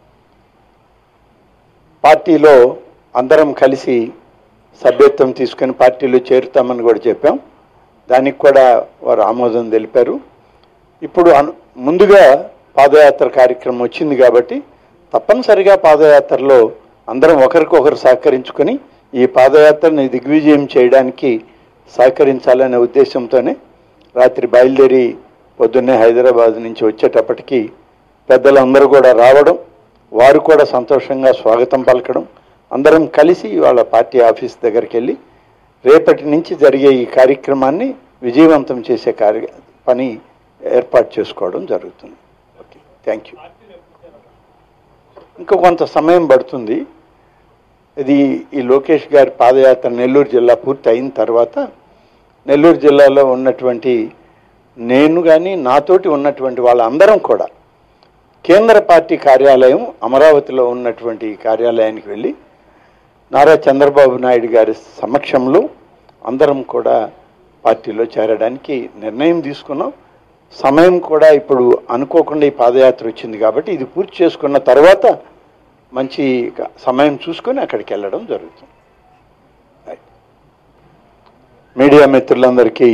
S1: పార్టీలో అందరం కలిసి సభ్యత్వం తీసుకుని పార్టీలో చేరుతామని కూడా చెప్పాం దానికి కూడా వారు ఆమోదం తెలిపారు ఇప్పుడు అను ముందుగా పాదయాత్ర కార్యక్రమం వచ్చింది కాబట్టి తప్పనిసరిగా పాదయాత్రలో అందరం ఒకరికొకరు సహకరించుకొని ఈ పాదయాత్రని దిగ్విజయం చేయడానికి సహకరించాలనే ఉద్దేశంతోనే రాత్రి బయలుదేరి పొద్దున్నే హైదరాబాద్ నుంచి వచ్చేటప్పటికి పెద్దలందరూ కూడా రావడం వారు కూడా సంతోషంగా స్వాగతం పలకడం అందరం కలిసి వాళ్ళ పార్టీ ఆఫీస్ దగ్గరికి వెళ్ళి రేపటి నుంచి జరిగే ఈ కార్యక్రమాన్ని విజయవంతం చేసే కార్య పని ఏర్పాటు చేసుకోవడం జరుగుతుంది ఓకే థ్యాంక్ యూ ఇంకా కొంత సమయం పడుతుంది ఇది ఈ లోకేష్ గారి పాదయాత్ర నెల్లూరు జిల్లా పూర్తి అయిన తర్వాత నెల్లూరు జిల్లాలో ఉన్నటువంటి నేను కానీ నాతోటి ఉన్నటువంటి వాళ్ళందరం కూడా కేంద్ర పార్టీ కార్యాలయం అమరావతిలో ఉన్నటువంటి ఈ కార్యాలయానికి వెళ్ళి నారా చంద్రబాబు నాయుడు గారి సమక్షంలో అందరం కూడా పార్టీలో చేరడానికి నిర్ణయం తీసుకున్నాం సమయం కూడా ఇప్పుడు అనుకోకుండా ఈ పాదయాత్ర వచ్చింది కాబట్టి ఇది పూర్తి చేసుకున్న తర్వాత మంచి సమయం చూసుకొని అక్కడికి వెళ్ళడం జరుగుతుంది రైట్. మీడియా మిత్రులందరికీ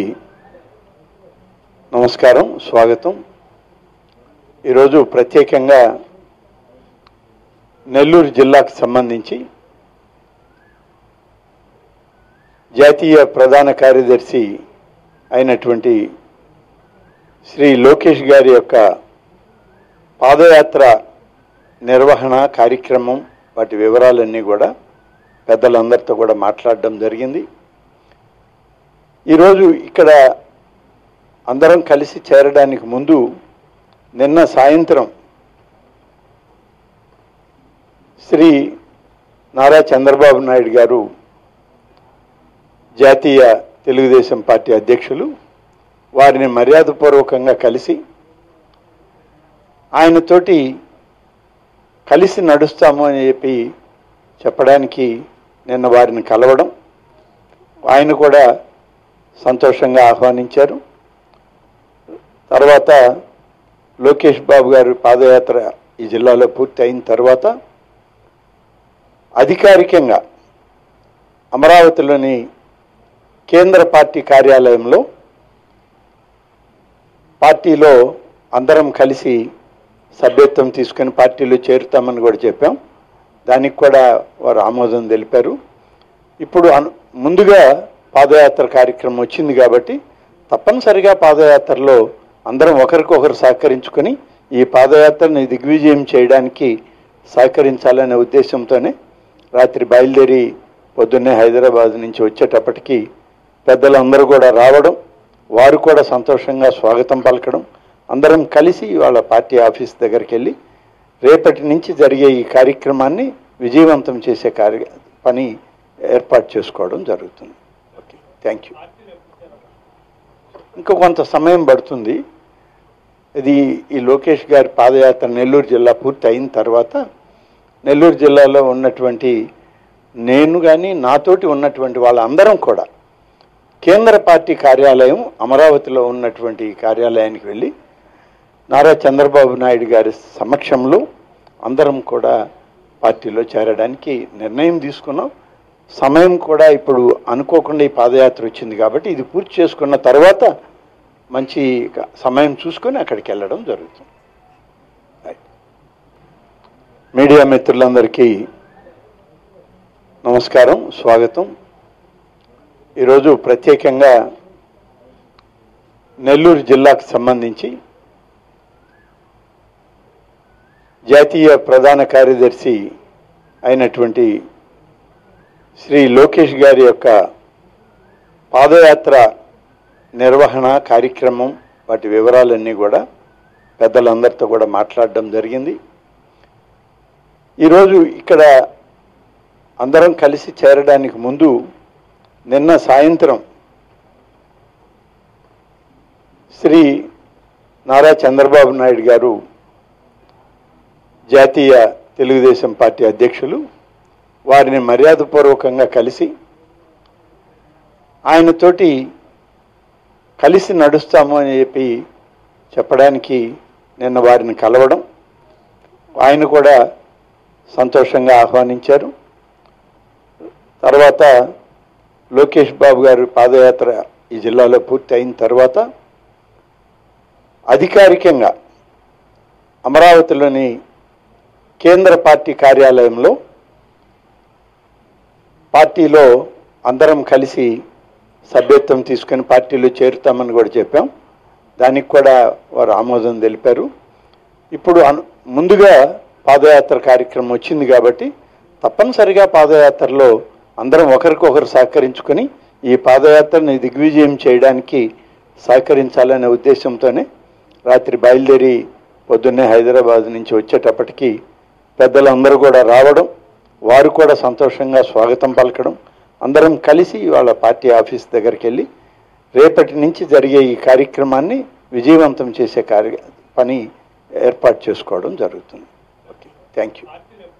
S1: నమస్కారం స్వాగతం ఈరోజు ప్రత్యేకంగా నెల్లూరు జిల్లాకు సంబంధించి జాతీయ ప్రధాన కార్యదర్శి అయినటువంటి శ్రీ లోకేష్ గారి యొక్క పాదయాత్ర నిర్వహణ కార్యక్రమం వాటి వివరాలన్నీ కూడా పెద్దలందరితో కూడా మాట్లాడడం జరిగింది ఈరోజు ఇక్కడ అందరం కలిసి చేరడానికి ముందు నిన్న సాయంత్రం శ్రీ నారా చంద్రబాబు నాయుడు గారు జాతీయ తెలుగుదేశం పార్టీ అధ్యక్షులు వారిని మర్యాదపూర్వకంగా కలిసి ఆయనతోటి కలిసి నడుస్తాము అని చెప్పి చెప్పడానికి నిన్న వారిని కలవడం ఆయన కూడా సంతోషంగా ఆహ్వానించారు తర్వాత లోకేష్ బాబు గారి పాదయాత్ర ఈ జిల్లాలో పూర్తి అయిన తర్వాత అధికారికంగా అమరావతిలోని కేంద్ర పార్టీ కార్యాలయంలో పార్టీలో అందరం కలిసి సభ్యత్వం తీసుకుని పార్టీలో చేరుతామని కూడా చెప్పాం దానికి కూడా వారు ఆమోదం తెలిపారు ఇప్పుడు అను ముందుగా పాదయాత్ర కార్యక్రమం వచ్చింది కాబట్టి తప్పనిసరిగా పాదయాత్రలో అందరం ఒకరికొకరు సహకరించుకొని ఈ పాదయాత్రని దిగ్విజయం చేయడానికి సహకరించాలనే ఉద్దేశంతోనే రాత్రి బయలుదేరి పొద్దున్నే హైదరాబాద్ నుంచి వచ్చేటప్పటికి పెద్దలందరూ కూడా రావడం వారు కూడా సంతోషంగా స్వాగతం పలకడం అందరం కలిసి వాళ్ళ పార్టీ ఆఫీస్ దగ్గరికి వెళ్ళి రేపటి నుంచి జరిగే ఈ కార్యక్రమాన్ని విజయవంతం చేసే కార్య పని ఏర్పాటు చేసుకోవడం జరుగుతుంది ఓకే థ్యాంక్ యూ ఇంకా కొంత సమయం పడుతుంది ఇది ఈ లోకేష్ గారి పాదయాత్ర నెల్లూరు జిల్లా పూర్తి అయిన తర్వాత నెల్లూరు జిల్లాలో ఉన్నటువంటి నేను కానీ నాతోటి ఉన్నటువంటి వాళ్ళందరం కూడా కేంద్ర పార్టీ కార్యాలయం అమరావతిలో ఉన్నటువంటి ఈ కార్యాలయానికి వెళ్ళి నారా చంద్రబాబు నాయుడు గారి సమక్షంలో అందరం కూడా పార్టీలో చేరడానికి నిర్ణయం తీసుకున్నాం సమయం కూడా ఇప్పుడు అనుకోకుండా ఈ పాదయాత్ర వచ్చింది కాబట్టి ఇది పూర్తి చేసుకున్న తర్వాత మంచి సమయం చూసుకొని అక్కడికి వెళ్ళడం జరుగుతుంది రైట్. మీడియా మిత్రులందరికీ నమస్కారం స్వాగతం ఈరోజు ప్రత్యేకంగా నెల్లూరు జిల్లాకు సంబంధించి జాతీయ ప్రధాన కార్యదర్శి అయినటువంటి శ్రీ లోకేష్ గారి యొక్క పాదయాత్ర నిర్వహణ కార్యక్రమం వాటి వివరాలన్నీ కూడా పెద్దలందరితో కూడా మాట్లాడడం జరిగింది ఈరోజు ఇక్కడ అందరం కలిసి చేరడానికి ముందు నిన్న సాయంత్రం శ్రీ నారా చంద్రబాబు నాయుడు గారు జాతీయ తెలుగుదేశం పార్టీ అధ్యక్షులు వారిని మర్యాదపూర్వకంగా కలిసి ఆయనతోటి కలిసి నడుస్తాము అని చెప్పి చెప్పడానికి నిన్న వారిని కలవడం ఆయన కూడా సంతోషంగా ఆహ్వానించారు తర్వాత లోకేష్ బాబు గారి పాదయాత్ర ఈ జిల్లాలో పూర్తి అయిన తర్వాత అధికారికంగా అమరావతిలోని కేంద్ర పార్టీ కార్యాలయంలో పార్టీలో అందరం కలిసి సభ్యత్వం తీసుకొని పార్టీలో చేరుతామని కూడా చెప్పాం దానికి కూడా వారు ఆమోదం తెలిపారు ఇప్పుడు అను ముందుగా పాదయాత్ర కార్యక్రమం వచ్చింది కాబట్టి తప్పనిసరిగా పాదయాత్రలో అందరం ఒకరికొకరు సహకరించుకొని ఈ పాదయాత్రని దిగ్విజయం చేయడానికి సహకరించాలనే ఉద్దేశంతోనే రాత్రి బయలుదేరి పొద్దున్నే హైదరాబాద్ నుంచి వచ్చేటప్పటికి పెద్దలందరూ కూడా రావడం వారు కూడా సంతోషంగా స్వాగతం పలకడం అందరం కలిసి వాళ్ళ పార్టీ ఆఫీస్ దగ్గరికి వెళ్ళి రేపటి నుంచి జరిగే ఈ కార్యక్రమాన్ని విజయవంతం చేసే కార్య పని ఏర్పాటు చేసుకోవడం జరుగుతుంది ఓకే థ్యాంక్ యూ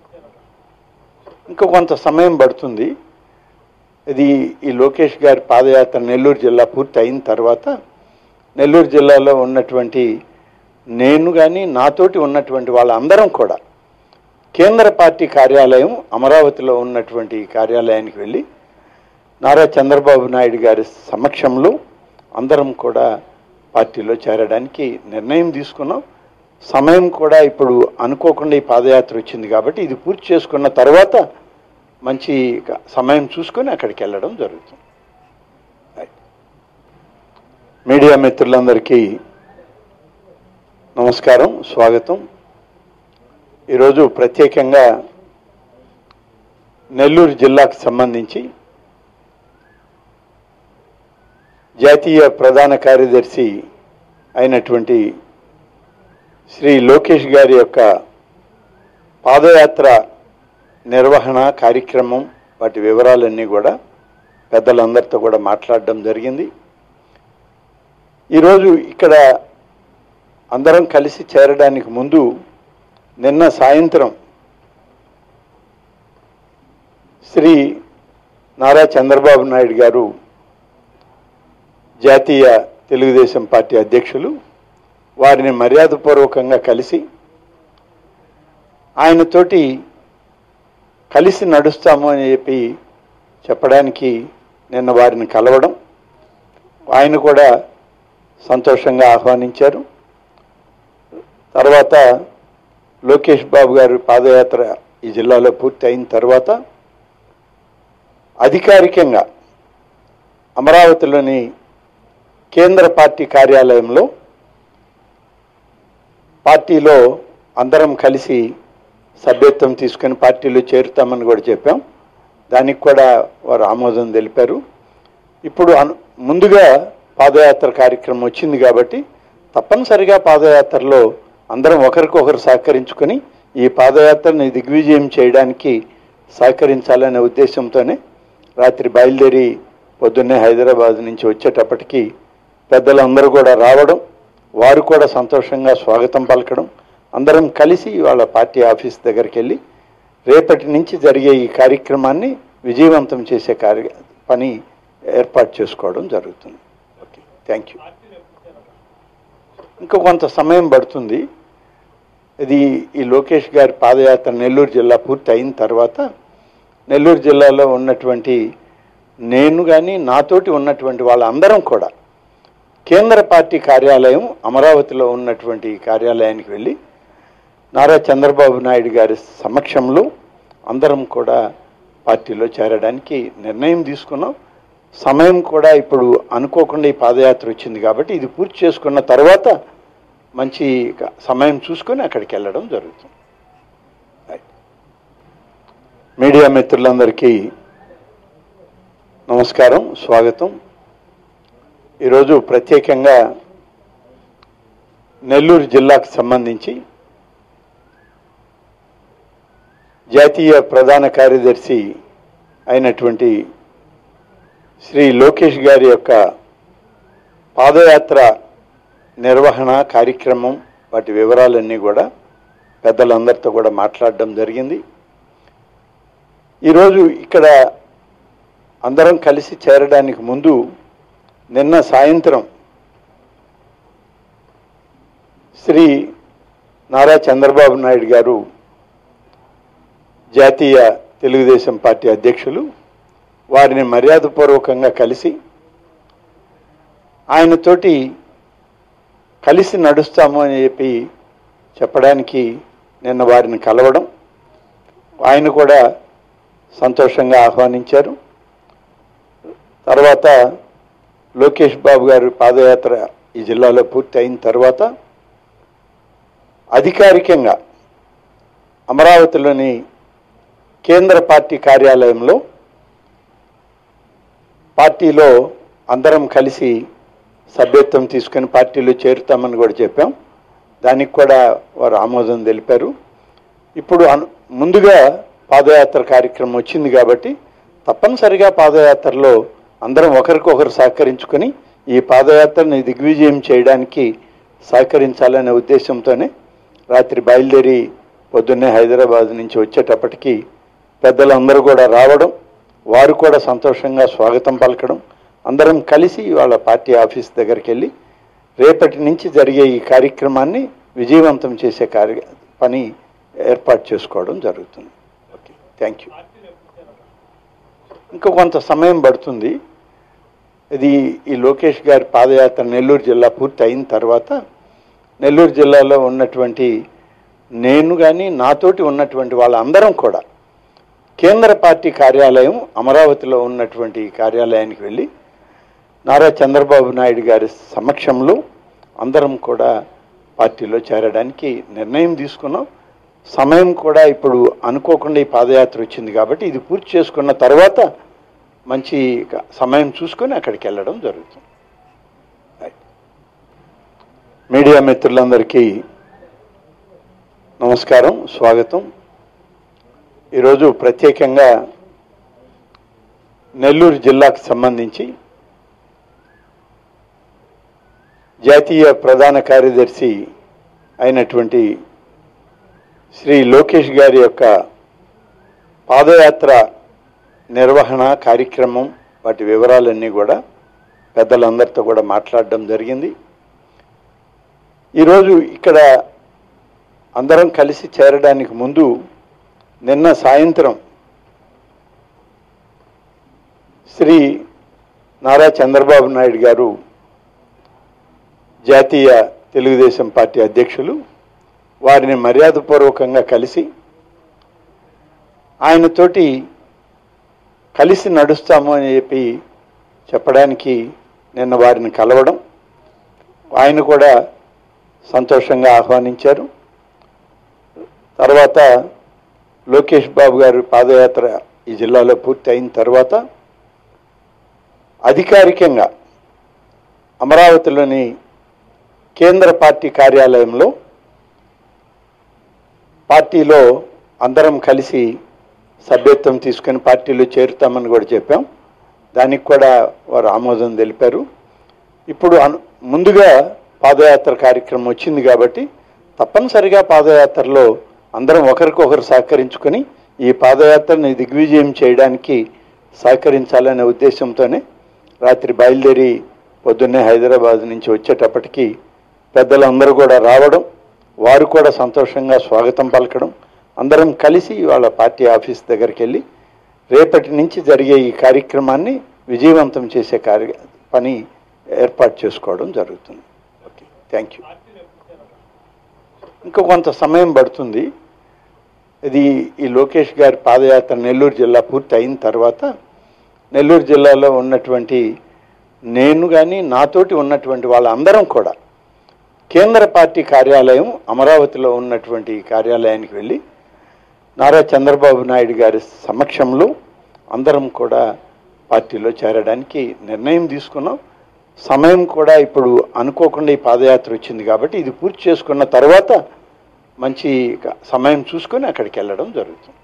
S1: ఇంకా కొంత సమయం పడుతుంది ఇది ఈ లోకేష్ గారి పాదయాత్ర నెల్లూరు జిల్లా పూర్తి అయిన తర్వాత నెల్లూరు జిల్లాలో ఉన్నటువంటి నేను కానీ నాతోటి ఉన్నటువంటి వాళ్ళందరం కూడా కేంద్ర పార్టీ కార్యాలయం అమరావతిలో ఉన్నటువంటి కార్యాలయానికి వెళ్ళి నారా చంద్రబాబు నాయుడు గారి సమక్షంలో అందరం కూడా పార్టీలో చేరడానికి నిర్ణయం తీసుకున్నాం సమయం కూడా ఇప్పుడు అనుకోకుండా ఈ పాదయాత్ర వచ్చింది కాబట్టి ఇది పూర్తి చేసుకున్న తర్వాత మంచి సమయం చూసుకొని అక్కడికి వెళ్ళడం జరుగుతుంది మీడియా మిత్రులందరికీ నమస్కారం స్వాగతం ఈరోజు ప్రత్యేకంగా నెల్లూరు జిల్లాకు సంబంధించి జాతీయ ప్రధాన కార్యదర్శి అయినటువంటి శ్రీ లోకేష్ గారి యొక్క పాదయాత్ర నిర్వహణ కార్యక్రమం వాటి వివరాలన్నీ కూడా పెద్దలందరితో కూడా మాట్లాడడం జరిగింది ఈరోజు ఇక్కడ అందరం కలిసి చేరడానికి ముందు నిన్న సాయంత్రం శ్రీ నారా చంద్రబాబు నాయుడు గారు జాతీయ తెలుగుదేశం పార్టీ అధ్యక్షులు వారిని మర్యాదపూర్వకంగా కలిసి ఆయనతోటి కలిసి నడుస్తాము అని చెప్పి చెప్పడానికి నిన్న వారిని కలవడం ఆయన కూడా సంతోషంగా ఆహ్వానించారు తర్వాత లోకేష్ బాబు గారి పాదయాత్ర ఈ జిల్లాలో పూర్తి అయిన తర్వాత అధికారికంగా అమరావతిలోని కేంద్ర పార్టీ కార్యాలయంలో పార్టీలో అందరం కలిసి సభ్యత్వం తీసుకొని పార్టీలో చేరుతామని కూడా చెప్పాం దానికి కూడా వారు ఆమోదం తెలిపారు ఇప్పుడు అను ముందుగా పాదయాత్ర కార్యక్రమం వచ్చింది కాబట్టి తప్పనిసరిగా పాదయాత్రలో అందరం ఒకరికొకరు సహకరించుకొని ఈ పాదయాత్రని దిగ్విజయం చేయడానికి సహకరించాలనే ఉద్దేశంతోనే రాత్రి బయలుదేరి పొద్దున్నే హైదరాబాద్ నుంచి వచ్చేటప్పటికి పెద్దలందరూ కూడా రావడం వారు కూడా సంతోషంగా స్వాగతం పలకడం అందరం కలిసి వాళ్ళ పార్టీ ఆఫీస్ దగ్గరికి వెళ్ళి రేపటి నుంచి జరిగే ఈ కార్యక్రమాన్ని విజయవంతం చేసే కార్య పని ఏర్పాటు చేసుకోవడం జరుగుతుంది ఓకే థ్యాంక్ యూ ఇంకా కొంత సమయం పడుతుంది ఇది ఈ లోకేష్ గారి పాదయాత్ర నెల్లూరు జిల్లా పూర్తి అయిన తర్వాత నెల్లూరు జిల్లాలో ఉన్నటువంటి నేను కానీ నాతోటి ఉన్నటువంటి వాళ్ళందరం కూడా కేంద్ర పార్టీ కార్యాలయం అమరావతిలో ఉన్నటువంటి కార్యాలయానికి వెళ్ళి నారా చంద్రబాబు నాయుడు గారి సమక్షంలో అందరం కూడా పార్టీలో చేరడానికి నిర్ణయం తీసుకున్నాం సమయం కూడా ఇప్పుడు అనుకోకుండా ఈ పాదయాత్ర వచ్చింది కాబట్టి ఇది పూర్తి చేసుకున్న తర్వాత మంచి సమయం చూసుకొని అక్కడికి వెళ్ళడం జరుగుతుంది రైట్. మీడియా మిత్రులందరికీ నమస్కారం స్వాగతం ఈరోజు ప్రత్యేకంగా నెల్లూరు జిల్లాకు సంబంధించి జాతీయ ప్రధాన కార్యదర్శి అయినటువంటి శ్రీ లోకేష్ గారి యొక్క పాదయాత్ర నిర్వహణ కార్యక్రమం వాటి వివరాలన్నీ కూడా పెద్దలందరితో కూడా మాట్లాడడం జరిగింది ఈరోజు ఇక్కడ అందరం కలిసి చేరడానికి ముందు నిన్న సాయంత్రం శ్రీ నారా చంద్రబాబు నాయుడు గారు జాతీయ తెలుగుదేశం పార్టీ అధ్యక్షులు వారిని మర్యాదపూర్వకంగా కలిసి ఆయనతోటి కలిసి నడుస్తాము అని చెప్పి చెప్పడానికి నిన్న వారిని కలవడం ఆయన కూడా సంతోషంగా ఆహ్వానించారు తర్వాత లోకేష్ బాబు గారి పాదయాత్ర ఈ జిల్లాలో పూర్తి అయిన తర్వాత అధికారికంగా అమరావతిలోని కేంద్ర పార్టీ కార్యాలయంలో పార్టీలో అందరం కలిసి సభ్యత్వం తీసుకొని పార్టీలో చేరుతామని కూడా చెప్పాం దానికి కూడా వారు ఆమోదం తెలిపారు ఇప్పుడు అను ముందుగా పాదయాత్ర కార్యక్రమం వచ్చింది కాబట్టి తప్పనిసరిగా పాదయాత్రలో అందరం ఒకరికొకరు సహకరించుకొని ఈ పాదయాత్రని దిగ్విజయం చేయడానికి సహకరించాలనే ఉద్దేశంతోనే రాత్రి బయలుదేరి పొద్దున్నే హైదరాబాద్ నుంచి వచ్చేటప్పటికి పెద్దలందరూ కూడా రావడం వారు కూడా సంతోషంగా స్వాగతం పలకడం అందరం కలిసి వాళ్ళ పార్టీ ఆఫీస్ దగ్గరికి వెళ్ళి రేపటి నుంచి జరిగే ఈ కార్యక్రమాన్ని విజయవంతం చేసే కార్య పని ఏర్పాటు చేసుకోవడం జరుగుతుంది ఓకే థ్యాంక్ యూ ఇంకా కొంత సమయం పడుతుంది ఇది ఈ లోకేష్ గారి పాదయాత్ర నెల్లూరు జిల్లా పూర్తి అయిన తర్వాత నెల్లూరు జిల్లాలో ఉన్నటువంటి నేను కానీ నాతోటి ఉన్నటువంటి వాళ్ళందరం కూడా కేంద్ర పార్టీ కార్యాలయం అమరావతిలో ఉన్నటువంటి ఈ కార్యాలయానికి వెళ్ళి నారా చంద్రబాబు నాయుడు గారి సమక్షంలో అందరం కూడా పార్టీలో చేరడానికి నిర్ణయం తీసుకున్నాం సమయం కూడా ఇప్పుడు అనుకోకుండా ఈ పాదయాత్ర వచ్చింది కాబట్టి ఇది పూర్తి చేసుకున్న తర్వాత మంచి సమయం చూసుకొని అక్కడికి వెళ్ళడం జరుగుతుంది రైట్. మీడియా మిత్రులందరికీ నమస్కారం స్వాగతం ఈరోజు ప్రత్యేకంగా నెల్లూరు జిల్లాకు సంబంధించి జాతీయ ప్రధాన కార్యదర్శి అయినటువంటి శ్రీ లోకేష్ గారి యొక్క పాదయాత్ర నిర్వహణ కార్యక్రమం వాటి వివరాలన్నీ కూడా పెద్దలందరితో కూడా మాట్లాడడం జరిగింది ఈరోజు ఇక్కడ అందరం కలిసి చేరడానికి ముందు నిన్న సాయంత్రం శ్రీ నారా చంద్రబాబు నాయుడు గారు జాతీయ తెలుగుదేశం పార్టీ అధ్యక్షులు వారిని మర్యాదపూర్వకంగా కలిసి ఆయనతోటి కలిసి నడుస్తాము అని చెప్పి చెప్పడానికి నిన్న వారిని కలవడం ఆయన కూడా సంతోషంగా ఆహ్వానించారు తర్వాత లోకేష్ బాబు గారి పాదయాత్ర ఈ జిల్లాలో పూర్తి అయిన తర్వాత అధికారికంగా అమరావతిలోని కేంద్ర పార్టీ కార్యాలయంలో పార్టీలో అందరం కలిసి సభ్యత్వం తీసుకొని పార్టీలో చేరుతామని కూడా చెప్పాం దానికి కూడా వారు ఆమోదం తెలిపారు ఇప్పుడు అను ముందుగా పాదయాత్ర కార్యక్రమం వచ్చింది కాబట్టి తప్పనిసరిగా పాదయాత్రలో అందరం ఒకరికొకరు సహకరించుకొని ఈ పాదయాత్రని దిగ్విజయం చేయడానికి సహకరించాలనే ఉద్దేశంతోనే రాత్రి బయలుదేరి పొద్దున్నే హైదరాబాద్ నుంచి వచ్చేటప్పటికి పెద్దలందరూ కూడా రావడం వారు కూడా సంతోషంగా స్వాగతం పలకడం అందరం కలిసి వాళ్ళ పార్టీ ఆఫీస్ దగ్గరికి వెళ్ళి రేపటి నుంచి జరిగే ఈ కార్యక్రమాన్ని విజయవంతం చేసే కార్య పని ఏర్పాటు చేసుకోవడం జరుగుతుంది ఓకే థ్యాంక్ యూ ఇంకా కొంత సమయం పడుతుంది ఇది ఈ లోకేష్ గారి పాదయాత్ర నెల్లూరు జిల్లా పూర్తి అయిన తర్వాత నెల్లూరు జిల్లాలో ఉన్నటువంటి నేను కానీ నాతోటి ఉన్నటువంటి వాళ్ళందరం కూడా కేంద్ర పార్టీ కార్యాలయం అమరావతిలో ఉన్నటువంటి కార్యాలయానికి వెళ్ళి నారా చంద్రబాబు నాయుడు గారి సమక్షంలో అందరం కూడా పార్టీలో చేరడానికి నిర్ణయం తీసుకున్నాం సమయం కూడా ఇప్పుడు అనుకోకుండా ఈ పాదయాత్ర వచ్చింది కాబట్టి ఇది పూర్తి చేసుకున్న తర్వాత మంచి సమయం చూసుకొని అక్కడికి వెళ్ళడం జరుగుతుంది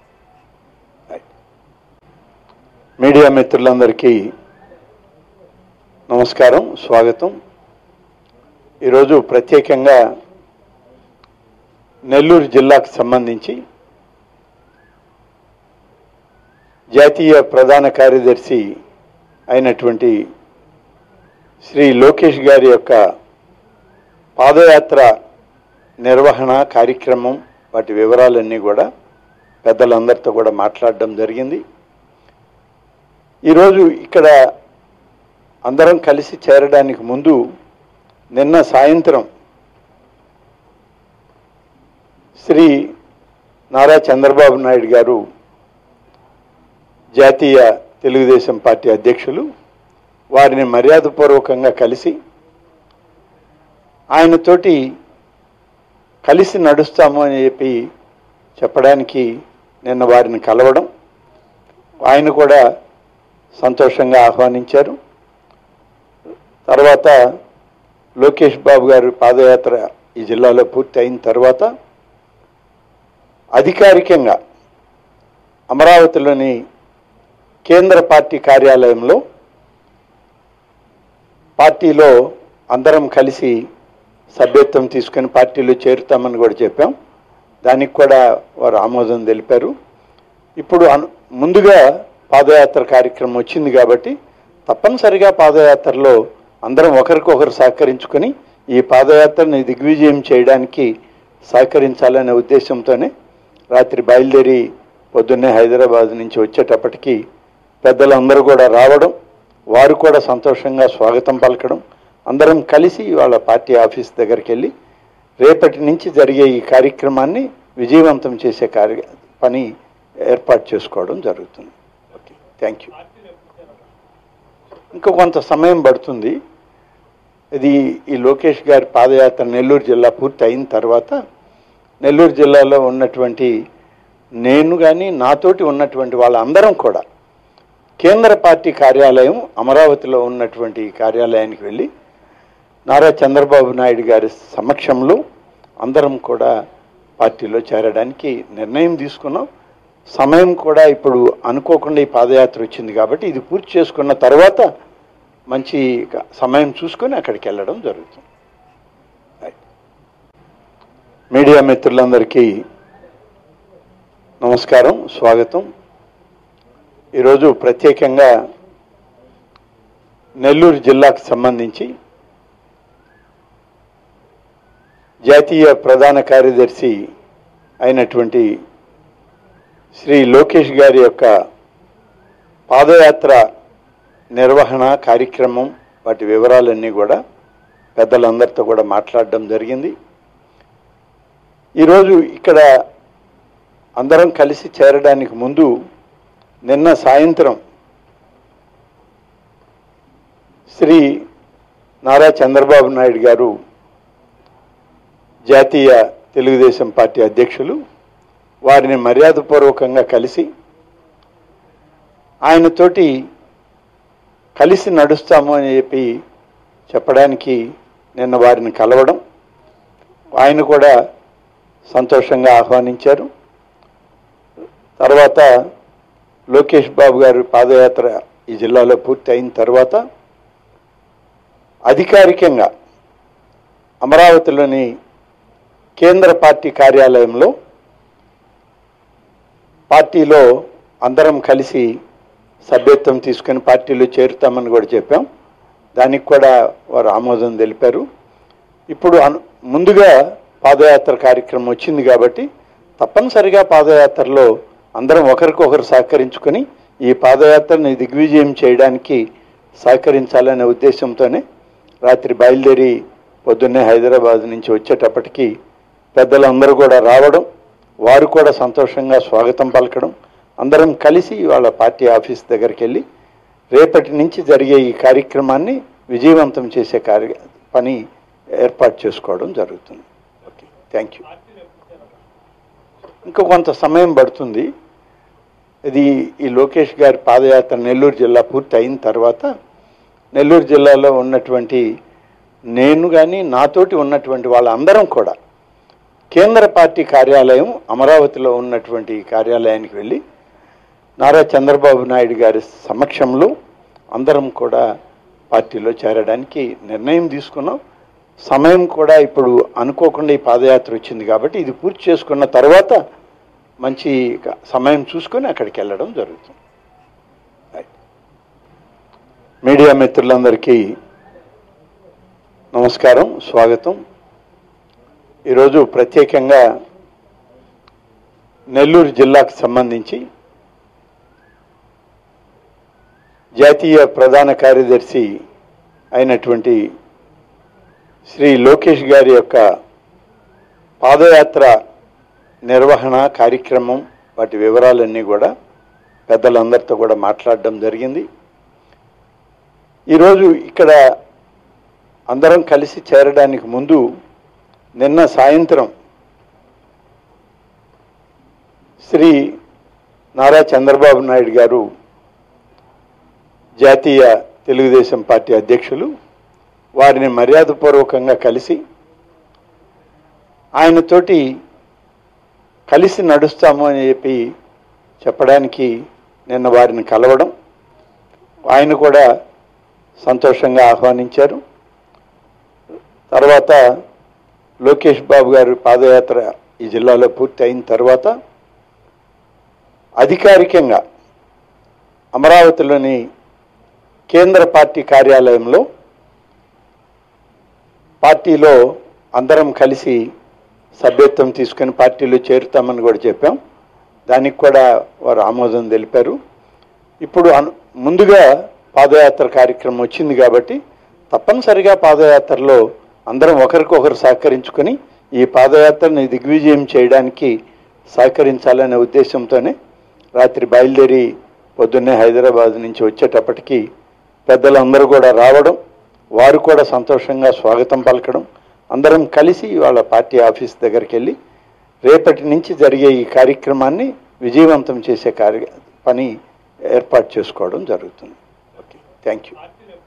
S1: మీడియా మిత్రులందరికీ నమస్కారం స్వాగతం ఈరోజు ప్రత్యేకంగా నెల్లూరు జిల్లాకు సంబంధించి జాతీయ ప్రధాన కార్యదర్శి అయినటువంటి శ్రీ లోకేష్ గారి యొక్క పాదయాత్ర నిర్వహణ కార్యక్రమం వాటి వివరాలన్నీ కూడా పెద్దలందరితో కూడా మాట్లాడడం జరిగింది ఈరోజు ఇక్కడ అందరం కలిసి చేరడానికి ముందు నిన్న సాయంత్రం శ్రీ నారా చంద్రబాబు నాయుడు గారు జాతీయ తెలుగుదేశం పార్టీ అధ్యక్షులు వారిని మర్యాదపూర్వకంగా కలిసి ఆయనతోటి కలిసి నడుస్తాము అని చెప్పి చెప్పడానికి నిన్న వారిని కలవడం ఆయన కూడా సంతోషంగా ఆహ్వానించారు తర్వాత లోకేష్ బాబు గారి పాదయాత్ర ఈ జిల్లాలో పూర్తి అయిన తర్వాత అధికారికంగా అమరావతిలోని కేంద్ర పార్టీ కార్యాలయంలో పార్టీలో అందరం కలిసి సభ్యత్వం తీసుకొని పార్టీలో చేరుతామని కూడా చెప్పాం దానికి కూడా వారు ఆమోదం తెలిపారు ఇప్పుడు అను ముందుగా పాదయాత్ర కార్యక్రమం వచ్చింది కాబట్టి తప్పనిసరిగా పాదయాత్రలో అందరం ఒకరికొకరు సహకరించుకొని ఈ పాదయాత్రని దిగ్విజయం చేయడానికి సహకరించాలనే ఉద్దేశంతోనే రాత్రి బయలుదేరి పొద్దున్నే హైదరాబాద్ నుంచి వచ్చేటప్పటికి పెద్దలందరూ కూడా రావడం వారు కూడా సంతోషంగా స్వాగతం పలకడం అందరం కలిసి వాళ్ళ పార్టీ ఆఫీస్ దగ్గరికి వెళ్ళి రేపటి నుంచి జరిగే ఈ కార్యక్రమాన్ని విజయవంతం చేసే కార్య పని ఏర్పాటు చేసుకోవడం జరుగుతుంది ఓకే థ్యాంక్ యూ ఇంకా కొంత సమయం పడుతుంది ఇది ఈ లోకేష్ గారి పాదయాత్ర నెల్లూరు జిల్లా పూర్తి అయిన తర్వాత నెల్లూరు జిల్లాలో ఉన్నటువంటి నేను కానీ నాతోటి ఉన్నటువంటి వాళ్ళందరం కూడా కేంద్ర పార్టీ కార్యాలయం అమరావతిలో ఉన్నటువంటి కార్యాలయానికి వెళ్ళి నారా చంద్రబాబు నాయుడు గారి సమక్షంలో అందరం కూడా పార్టీలో చేరడానికి నిర్ణయం తీసుకున్నాం సమయం కూడా ఇప్పుడు అనుకోకుండా ఈ పాదయాత్ర వచ్చింది కాబట్టి ఇది పూర్తి చేసుకున్న తర్వాత మంచి సమయం చూసుకొని అక్కడికి వెళ్ళడం జరుగుతుంది మీడియా మిత్రులందరికీ నమస్కారం స్వాగతం ఈరోజు ప్రత్యేకంగా నెల్లూరు జిల్లాకు సంబంధించి జాతీయ ప్రధాన కార్యదర్శి అయినటువంటి శ్రీ లోకేష్ గారి యొక్క పాదయాత్ర నిర్వహణ కార్యక్రమం వాటి వివరాలన్నీ కూడా పెద్దలందరితో కూడా మాట్లాడడం జరిగింది ఈరోజు ఇక్కడ అందరం కలిసి చేరడానికి ముందు నిన్న సాయంత్రం శ్రీ నారా చంద్రబాబు నాయుడు గారు జాతీయ తెలుగుదేశం పార్టీ అధ్యక్షులు వారిని మర్యాదపూర్వకంగా కలిసి ఆయనతోటి కలిసి నడుస్తాము అని చెప్పి చెప్పడానికి నిన్న వారిని కలవడం ఆయన కూడా సంతోషంగా ఆహ్వానించారు తర్వాత లోకేష్ బాబు గారి పాదయాత్ర ఈ జిల్లాలో పూర్తి అయిన తర్వాత అధికారికంగా అమరావతిలోని కేంద్ర పార్టీ కార్యాలయంలో పార్టీలో అందరం కలిసి సభ్యత్వం తీసుకొని పార్టీలో చేరుతామని కూడా చెప్పాం దానికి కూడా వారు ఆమోదం తెలిపారు ఇప్పుడు అను ముందుగా పాదయాత్ర కార్యక్రమం వచ్చింది కాబట్టి తప్పనిసరిగా పాదయాత్రలో అందరం ఒకరికొకరు సహకరించుకొని ఈ పాదయాత్రని దిగ్విజయం చేయడానికి సహకరించాలనే ఉద్దేశంతోనే రాత్రి బయలుదేరి పొద్దున్నే హైదరాబాద్ నుంచి వచ్చేటప్పటికి పెద్దలందరూ కూడా రావడం వారు కూడా సంతోషంగా స్వాగతం పలకడం అందరం కలిసి వాళ్ళ పార్టీ ఆఫీస్ దగ్గరికి వెళ్ళి రేపటి నుంచి జరిగే ఈ కార్యక్రమాన్ని విజయవంతం చేసే కార్య పని ఏర్పాటు చేసుకోవడం జరుగుతుంది ఓకే థ్యాంక్ యూ ఇంకా కొంత సమయం పడుతుంది ఇది ఈ లోకేష్ గారి పాదయాత్ర నెల్లూరు జిల్లా పూర్తి అయిన తర్వాత నెల్లూరు జిల్లాలో ఉన్నటువంటి నేను కానీ నాతోటి ఉన్నటువంటి వాళ్ళందరం కూడా కేంద్ర పార్టీ కార్యాలయం అమరావతిలో ఉన్నటువంటి కార్యాలయానికి వెళ్ళి నారా చంద్రబాబు నాయుడు గారి సమక్షంలో అందరం కూడా పార్టీలో చేరడానికి నిర్ణయం తీసుకున్నాం సమయం కూడా ఇప్పుడు అనుకోకుండా ఈ పాదయాత్ర వచ్చింది కాబట్టి ఇది పూర్తి చేసుకున్న తర్వాత మంచి సమయం చూసుకొని అక్కడికి వెళ్ళడం జరుగుతుంది మీడియా మిత్రులందరికీ నమస్కారం స్వాగతం ఈరోజు ప్రత్యేకంగా నెల్లూరు జిల్లాకు సంబంధించి జాతీయ ప్రధాన కార్యదర్శి అయినటువంటి శ్రీ లోకేష్ గారి యొక్క పాదయాత్ర నిర్వహణ కార్యక్రమం వాటి వివరాలన్నీ కూడా పెద్దలందరితో కూడా మాట్లాడడం జరిగింది ఈరోజు ఇక్కడ అందరం కలిసి చేరడానికి ముందు నిన్న సాయంత్రం శ్రీ నారా చంద్రబాబు నాయుడు గారు జాతీయ తెలుగుదేశం పార్టీ అధ్యక్షులు వారిని మర్యాదపూర్వకంగా కలిసి ఆయనతోటి కలిసి నడుస్తాము అని చెప్పి చెప్పడానికి నిన్న వారిని కలవడం ఆయన కూడా సంతోషంగా ఆహ్వానించారు తర్వాత లోకేష్ బాబు గారి పాదయాత్ర ఈ జిల్లాలో పూర్తి అయిన తర్వాత అధికారికంగా అమరావతిలోని కేంద్ర పార్టీ కార్యాలయంలో పార్టీలో అందరం కలిసి సభ్యత్వం తీసుకుని పార్టీలో చేరుతామని కూడా చెప్పాం దానికి కూడా వారు ఆమోదం తెలిపారు ఇప్పుడు అను ముందుగా పాదయాత్ర కార్యక్రమం వచ్చింది కాబట్టి తప్పనిసరిగా పాదయాత్రలో అందరం ఒకరికొకరు సహకరించుకొని ఈ పాదయాత్రని దిగ్విజయం చేయడానికి సహకరించాలనే ఉద్దేశంతోనే రాత్రి బయలుదేరి పొద్దున్నే హైదరాబాద్ నుంచి వచ్చేటప్పటికి పెద్దలందరూ కూడా రావడం వారు కూడా సంతోషంగా స్వాగతం పలకడం అందరం కలిసి వాళ్ళ పార్టీ ఆఫీస్ దగ్గరికి వెళ్ళి రేపటి నుంచి జరిగే ఈ కార్యక్రమాన్ని విజయవంతం చేసే కార్య పని ఏర్పాటు చేసుకోవడం జరుగుతుంది ఓకే థ్యాంక్ యూ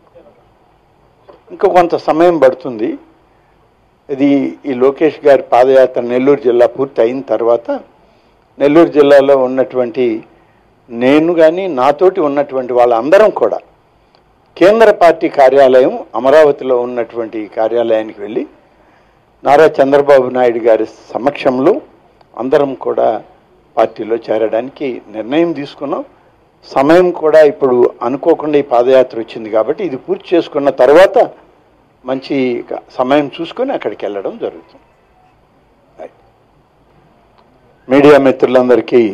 S1: ఇంకా కొంత సమయం పడుతుంది ఇది ఈ లోకేష్ గారి పాదయాత్ర నెల్లూరు జిల్లా పూర్తి అయిన తర్వాత నెల్లూరు జిల్లాలో ఉన్నటువంటి నేను కానీ నాతోటి ఉన్నటువంటి వాళ్ళందరం కూడా కేంద్ర పార్టీ కార్యాలయం అమరావతిలో ఉన్నటువంటి కార్యాలయానికి వెళ్ళి నారా చంద్రబాబు నాయుడు గారి సమక్షంలో అందరం కూడా పార్టీలో చేరడానికి నిర్ణయం తీసుకున్నాం సమయం కూడా ఇప్పుడు అనుకోకుండా ఈ పాదయాత్ర వచ్చింది కాబట్టి ఇది పూర్తి చేసుకున్న తర్వాత మంచి సమయం చూసుకొని అక్కడికి వెళ్ళడం జరుగుతుంది మీడియా మిత్రులందరికీ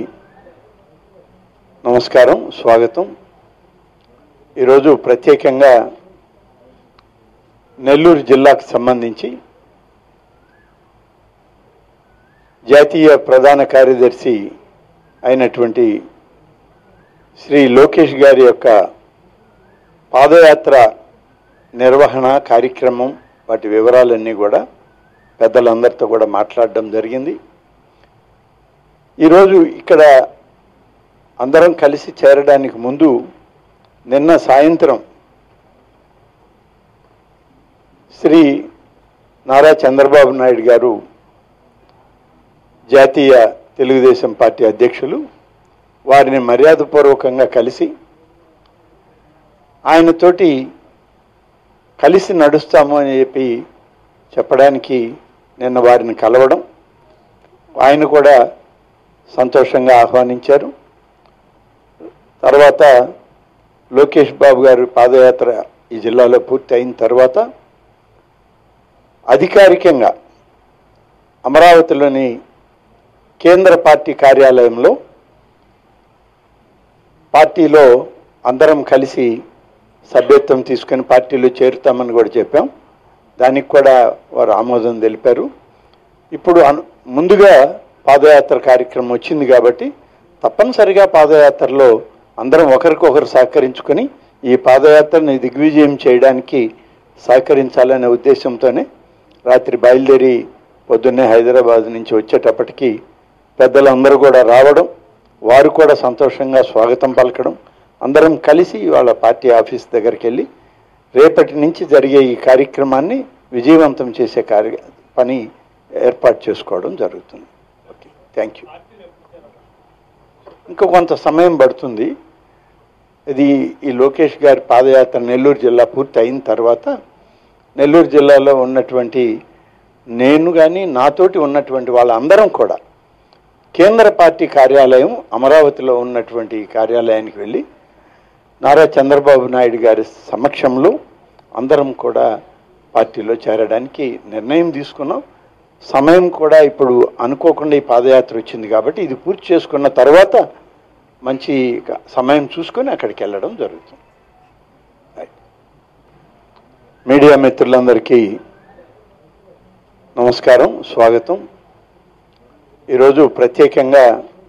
S1: నమస్కారం స్వాగతం ఈరోజు ప్రత్యేకంగా నెల్లూరు జిల్లాకు సంబంధించి జాతీయ ప్రధాన కార్యదర్శి అయినటువంటి శ్రీ లోకేష్ గారి యొక్క పాదయాత్ర నిర్వహణ కార్యక్రమం వాటి వివరాలన్నీ కూడా పెద్దలందరితో కూడా మాట్లాడడం జరిగింది ఈరోజు ఇక్కడ అందరం కలిసి చేరడానికి ముందు నిన్న సాయంత్రం శ్రీ నారా చంద్రబాబు నాయుడు గారు జాతీయ తెలుగుదేశం పార్టీ అధ్యక్షులు వారిని మర్యాదపూర్వకంగా కలిసి ఆయనతోటి కలిసి నడుస్తాము అని చెప్పి చెప్పడానికి నిన్న వారిని కలవడం ఆయన కూడా సంతోషంగా ఆహ్వానించారు తర్వాత లోకేష్ బాబు గారి పాదయాత్ర ఈ జిల్లాలో పూర్తి అయిన తర్వాత అధికారికంగా అమరావతిలోని కేంద్ర పార్టీ కార్యాలయంలో పార్టీలో అందరం కలిసి సభ్యత్వం తీసుకుని పార్టీలో చేరుతామని కూడా చెప్పాం దానికి కూడా వారు ఆమోదం తెలిపారు ఇప్పుడు అను ముందుగా పాదయాత్ర కార్యక్రమం వచ్చింది కాబట్టి తప్పనిసరిగా పాదయాత్రలో అందరం ఒకరికొకరు సహకరించుకొని ఈ పాదయాత్రని దిగ్విజయం చేయడానికి సహకరించాలనే ఉద్దేశంతోనే రాత్రి బయలుదేరి పొద్దున్నే హైదరాబాద్ నుంచి వచ్చేటప్పటికి పెద్దలందరూ కూడా రావడం వారు కూడా సంతోషంగా స్వాగతం పలకడం అందరం కలిసి వాళ్ళ పార్టీ ఆఫీస్ దగ్గరికి వెళ్ళి రేపటి నుంచి జరిగే ఈ కార్యక్రమాన్ని విజయవంతం చేసే కార్య పని ఏర్పాటు చేసుకోవడం జరుగుతుంది ఓకే థ్యాంక్ యూ ఇంకా కొంత సమయం పడుతుంది ఇది ఈ లోకేష్ గారి పాదయాత్ర నెల్లూరు జిల్లా పూర్తి అయిన తర్వాత నెల్లూరు జిల్లాలో ఉన్నటువంటి నేను కానీ నాతోటి ఉన్నటువంటి వాళ్ళందరం కూడా కేంద్ర పార్టీ కార్యాలయం అమరావతిలో ఉన్నటువంటి ఈ కార్యాలయానికి వెళ్ళి నారా చంద్రబాబు నాయుడు గారి సమక్షంలో అందరం కూడా పార్టీలో చేరడానికి నిర్ణయం తీసుకున్నాం సమయం కూడా ఇప్పుడు అనుకోకుండా ఈ పాదయాత్ర వచ్చింది కాబట్టి ఇది పూర్తి చేసుకున్న తర్వాత మంచి సమయం చూసుకొని అక్కడికి వెళ్ళడం జరుగుతుంది మీడియా మిత్రులందరికీ నమస్కారం స్వాగతం ఈరోజు ప్రత్యేకంగా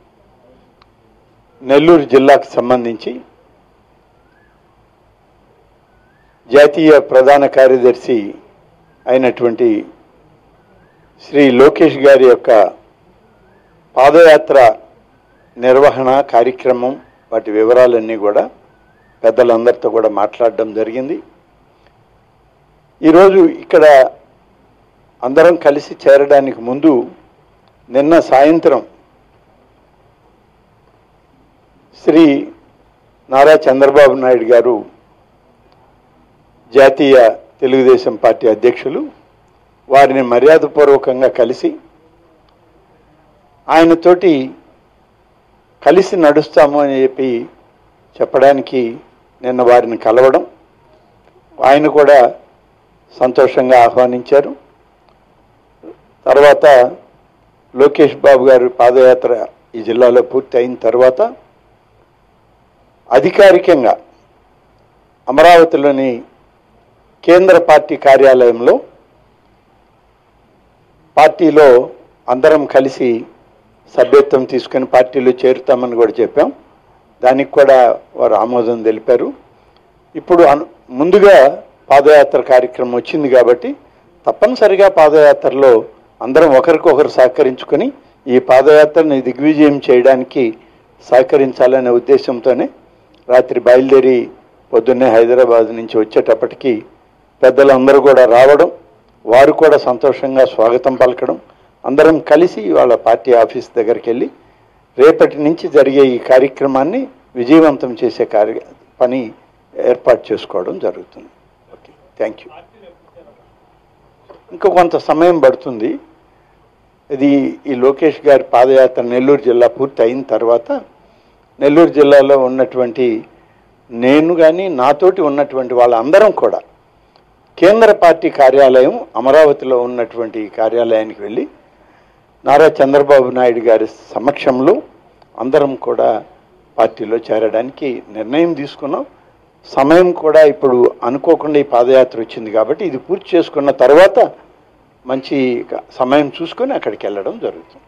S1: నెల్లూరు జిల్లాకు సంబంధించి జాతీయ ప్రధాన కార్యదర్శి అయినటువంటి శ్రీ లోకేష్ గారి యొక్క పాదయాత్ర నిర్వహణ కార్యక్రమం వాటి వివరాలన్నీ కూడా పెద్దలందరితో కూడా మాట్లాడడం జరిగింది ఈరోజు ఇక్కడ అందరం కలిసి చేరడానికి ముందు నిన్న సాయంత్రం శ్రీ నారా చంద్రబాబు నాయుడు గారు జాతీయ తెలుగుదేశం పార్టీ అధ్యక్షులు వారిని మర్యాదపూర్వకంగా కలిసి ఆయనతోటి కలిసి నడుస్తాము అని చెప్పి చెప్పడానికి నిన్న వారిని కలవడం ఆయన కూడా సంతోషంగా ఆహ్వానించారు తర్వాత లోకేష్ బాబు గారి పాదయాత్ర ఈ జిల్లాలో పూర్తి అయిన తర్వాత అధికారికంగా అమరావతిలోని కేంద్ర పార్టీ కార్యాలయంలో పార్టీలో అందరం కలిసి సభ్యత్వం తీసుకుని పార్టీలో చేరుతామని కూడా చెప్పాం దానికి కూడా వారు ఆమోదం తెలిపారు ఇప్పుడు అను ముందుగా పాదయాత్ర కార్యక్రమం వచ్చింది కాబట్టి తప్పనిసరిగా పాదయాత్రలో అందరం ఒకరికొకరు సహకరించుకొని ఈ పాదయాత్రని దిగ్విజయం చేయడానికి సహకరించాలనే ఉద్దేశంతోనే రాత్రి బయలుదేరి పొద్దున్నే హైదరాబాద్ నుంచి వచ్చేటప్పటికి పెద్దలందరూ కూడా రావడం వారు కూడా సంతోషంగా స్వాగతం పలకడం అందరం కలిసి వాళ్ళ పార్టీ ఆఫీస్ దగ్గరికి వెళ్ళి రేపటి నుంచి జరిగే ఈ కార్యక్రమాన్ని విజయవంతం చేసే కార్య పని ఏర్పాటు చేసుకోవడం జరుగుతుంది ఓకే థ్యాంక్ యూ ఇంకా కొంత సమయం పడుతుంది ఇది ఈ లోకేష్ గారి పాదయాత్ర నెల్లూరు జిల్లా పూర్తి అయిన తర్వాత నెల్లూరు జిల్లాలో ఉన్నటువంటి నేను కానీ నాతోటి ఉన్నటువంటి వాళ్ళందరం కూడా కేంద్ర పార్టీ కార్యాలయం అమరావతిలో ఉన్నటువంటి ఈ కార్యాలయానికి వెళ్ళి నారా చంద్రబాబు నాయుడు గారి సమక్షంలో అందరం కూడా పార్టీలో చేరడానికి నిర్ణయం తీసుకున్నాం సమయం కూడా ఇప్పుడు అనుకోకుండా ఈ పాదయాత్ర వచ్చింది కాబట్టి ఇది పూర్తి చేసుకున్న తర్వాత మంచి సమయం చూసుకొని అక్కడికి వెళ్ళడం జరుగుతుంది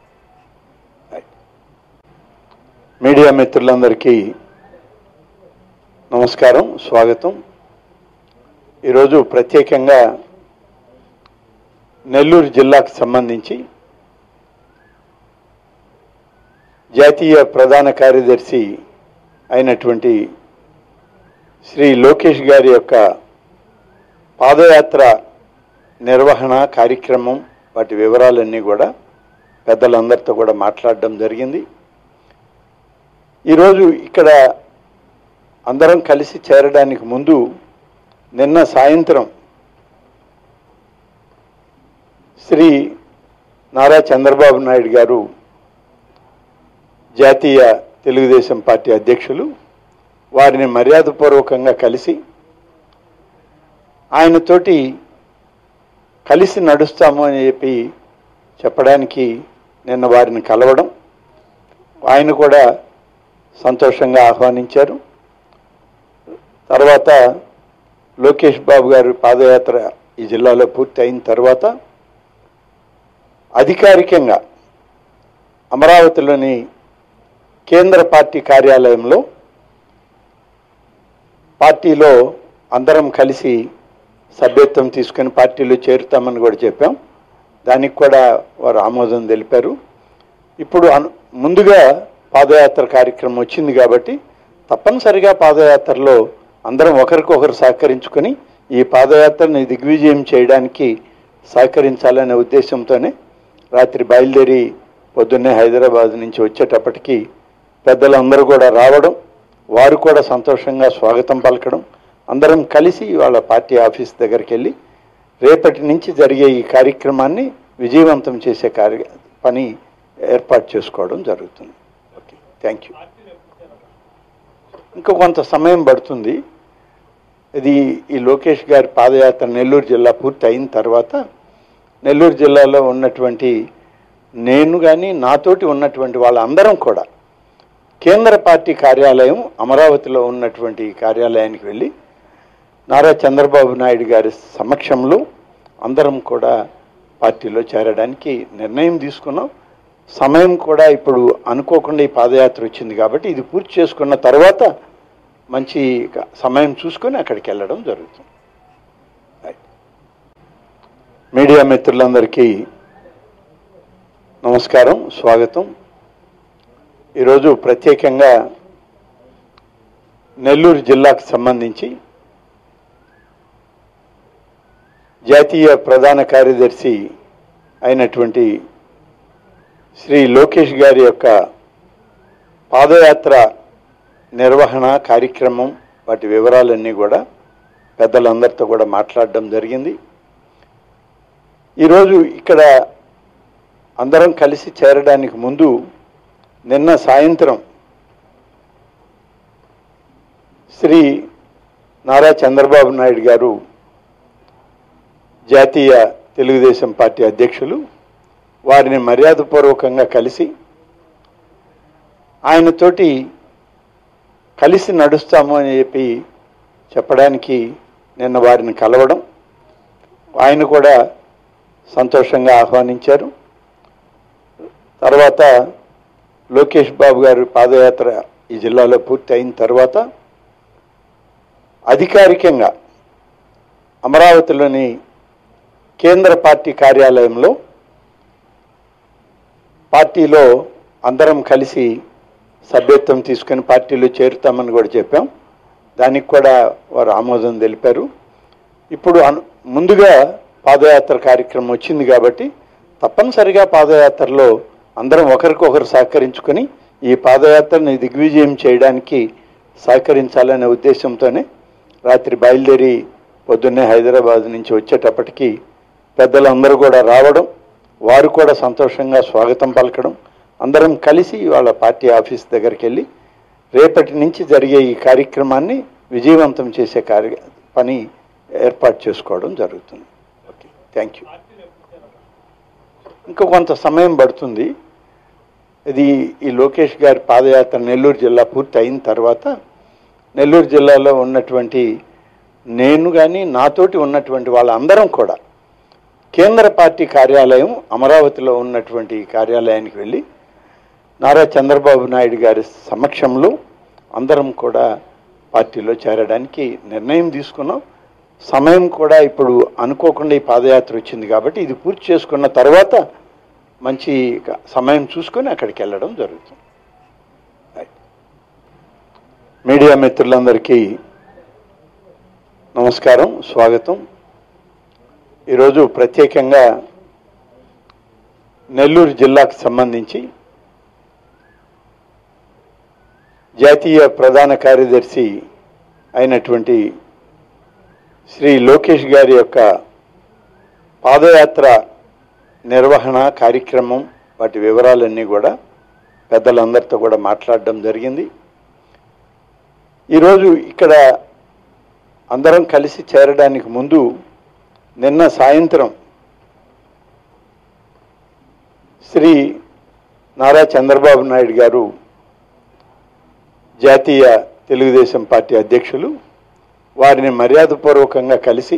S1: మీడియా మిత్రులందరికీ నమస్కారం స్వాగతం ఈరోజు ప్రత్యేకంగా నెల్లూరు జిల్లాకు సంబంధించి జాతీయ ప్రధాన కార్యదర్శి అయినటువంటి శ్రీ లోకేష్ గారి యొక్క పాదయాత్ర నిర్వహణ కార్యక్రమం వాటి వివరాలన్నీ కూడా పెద్దలందరితో కూడా మాట్లాడడం జరిగింది ఈరోజు ఇక్కడ అందరం కలిసి చేరడానికి ముందు నిన్న సాయంత్రం శ్రీ నారా చంద్రబాబు నాయుడు గారు జాతీయ తెలుగుదేశం పార్టీ అధ్యక్షులు వారిని మర్యాదపూర్వకంగా కలిసి ఆయనతోటి కలిసి నడుస్తాము అని చెప్పి చెప్పడానికి నిన్న వారిని కలవడం ఆయన కూడా సంతోషంగా ఆహ్వానించారు తర్వాత లోకేష్ బాబు గారి పాదయాత్ర ఈ జిల్లాలో పూర్తి అయిన తర్వాత అధికారికంగా అమరావతిలోని కేంద్ర పార్టీ కార్యాలయంలో పార్టీలో అందరం కలిసి సభ్యత్వం తీసుకొని పార్టీలో చేరుతామని కూడా చెప్పాం దానికి కూడా వారు ఆమోదం తెలిపారు ఇప్పుడు అను ముందుగా పాదయాత్ర కార్యక్రమం వచ్చింది కాబట్టి తప్పనిసరిగా పాదయాత్రలో అందరం ఒకరికొకరు సహకరించుకొని ఈ పాదయాత్రని దిగ్విజయం చేయడానికి సహకరించాలనే ఉద్దేశంతోనే రాత్రి బయలుదేరి పొద్దున్నే హైదరాబాద్ నుంచి వచ్చేటప్పటికి పెద్దలందరూ కూడా రావడం వారు కూడా సంతోషంగా స్వాగతం పలకడం అందరం కలిసి వాళ్ళ పార్టీ ఆఫీస్ దగ్గరికి వెళ్ళి రేపటి నుంచి జరిగే ఈ కార్యక్రమాన్ని విజయవంతం చేసే కార్య పని ఏర్పాటు చేసుకోవడం జరుగుతుంది ఓకే థ్యాంక్ యూ ఇంకా కొంత సమయం పడుతుంది ఇది ఈ లోకేష్ గారి పాదయాత్ర నెల్లూరు జిల్లా పూర్తి అయిన తర్వాత నెల్లూరు జిల్లాలో ఉన్నటువంటి నేను కానీ నాతోటి ఉన్నటువంటి వాళ్ళందరం కూడా కేంద్ర పార్టీ కార్యాలయం అమరావతిలో ఉన్నటువంటి కార్యాలయానికి వెళ్ళి నారా చంద్రబాబు నాయుడు గారి సమక్షంలో అందరం కూడా పార్టీలో చేరడానికి నిర్ణయం తీసుకున్నాం సమయం కూడా ఇప్పుడు అనుకోకుండా ఈ పాదయాత్ర వచ్చింది కాబట్టి ఇది పూర్తి చేసుకున్న తర్వాత మంచి సమయం చూసుకొని అక్కడికి వెళ్ళడం జరుగుతుంది మీడియా మిత్రులందరికీ నమస్కారం స్వాగతం ఈరోజు ప్రత్యేకంగా నెల్లూరు జిల్లాకు సంబంధించి జాతీయ ప్రధాన కార్యదర్శి అయినటువంటి శ్రీ లోకేష్ గారి యొక్క పాదయాత్ర నిర్వహణ కార్యక్రమం వాటి వివరాలన్నీ కూడా పెద్దలందరితో కూడా మాట్లాడడం జరిగింది ఈరోజు ఇక్కడ అందరం కలిసి చేరడానికి ముందు నిన్న సాయంత్రం శ్రీ నారా చంద్రబాబు నాయుడు గారు జాతీయ తెలుగుదేశం పార్టీ అధ్యక్షులు వారిని మర్యాదపూర్వకంగా కలిసి ఆయనతోటి కలిసి నడుస్తాము అని చెప్పి చెప్పడానికి నిన్న వారిని కలవడం ఆయన కూడా సంతోషంగా ఆహ్వానించారు తర్వాత లోకేష్ బాబు గారి పాదయాత్ర ఈ జిల్లాలో పూర్తి అయిన తర్వాత అధికారికంగా అమరావతిలోని కేంద్ర పార్టీ కార్యాలయంలో పార్టీలో అందరం కలిసి సభ్యత్వం తీసుకొని పార్టీలో చేరుతామని కూడా చెప్పాం దానికి కూడా వారు ఆమోదం తెలిపారు ఇప్పుడు అను ముందుగా పాదయాత్ర కార్యక్రమం వచ్చింది కాబట్టి తప్పనిసరిగా పాదయాత్రలో అందరం ఒకరికొకరు సహకరించుకొని ఈ పాదయాత్రని దిగ్విజయం చేయడానికి సహకరించాలనే ఉద్దేశంతోనే రాత్రి బయలుదేరి పొద్దున్నే హైదరాబాద్ నుంచి వచ్చేటప్పటికి పెద్దలందరూ కూడా రావడం వారు కూడా సంతోషంగా స్వాగతం పలకడం అందరం కలిసి వాళ్ళ పార్టీ ఆఫీస్ దగ్గరికి వెళ్ళి రేపటి నుంచి జరిగే ఈ కార్యక్రమాన్ని విజయవంతం చేసే కార్య పని ఏర్పాటు చేసుకోవడం జరుగుతుంది ఓకే థ్యాంక్ యూ ఇంకా కొంత సమయం పడుతుంది ఇది ఈ లోకేష్ గారి పాదయాత్ర నెల్లూరు జిల్లా పూర్తి అయిన తర్వాత నెల్లూరు జిల్లాలో ఉన్నటువంటి నేను కానీ నాతోటి ఉన్నటువంటి వాళ్ళందరం కూడా కేంద్ర పార్టీ కార్యాలయం అమరావతిలో ఉన్నటువంటి కార్యాలయానికి వెళ్ళి నారా చంద్రబాబు నాయుడు గారి సమక్షంలో అందరం కూడా పార్టీలో చేరడానికి నిర్ణయం తీసుకున్నాం సమయం కూడా ఇప్పుడు అనుకోకుండా ఈ పాదయాత్ర వచ్చింది కాబట్టి ఇది పూర్తి చేసుకున్న తర్వాత మంచి సమయం చూసుకొని అక్కడికి వెళ్ళడం జరుగుతుంది మీడియా మిత్రులందరికీ నమస్కారం స్వాగతం ఈరోజు ప్రత్యేకంగా నెల్లూరు జిల్లాకు సంబంధించి జాతీయ ప్రధాన కార్యదర్శి అయినటువంటి శ్రీ లోకేష్ గారి యొక్క పాదయాత్ర నిర్వహణ కార్యక్రమం వాటి వివరాలన్నీ కూడా పెద్దలందరితో కూడా మాట్లాడడం జరిగింది ఈరోజు ఇక్కడ అందరం కలిసి చేరడానికి ముందు నిన్న సాయంత్రం శ్రీ నారా చంద్రబాబు నాయుడు గారు జాతీయ తెలుగుదేశం పార్టీ అధ్యక్షులు వారిని మర్యాదపూర్వకంగా కలిసి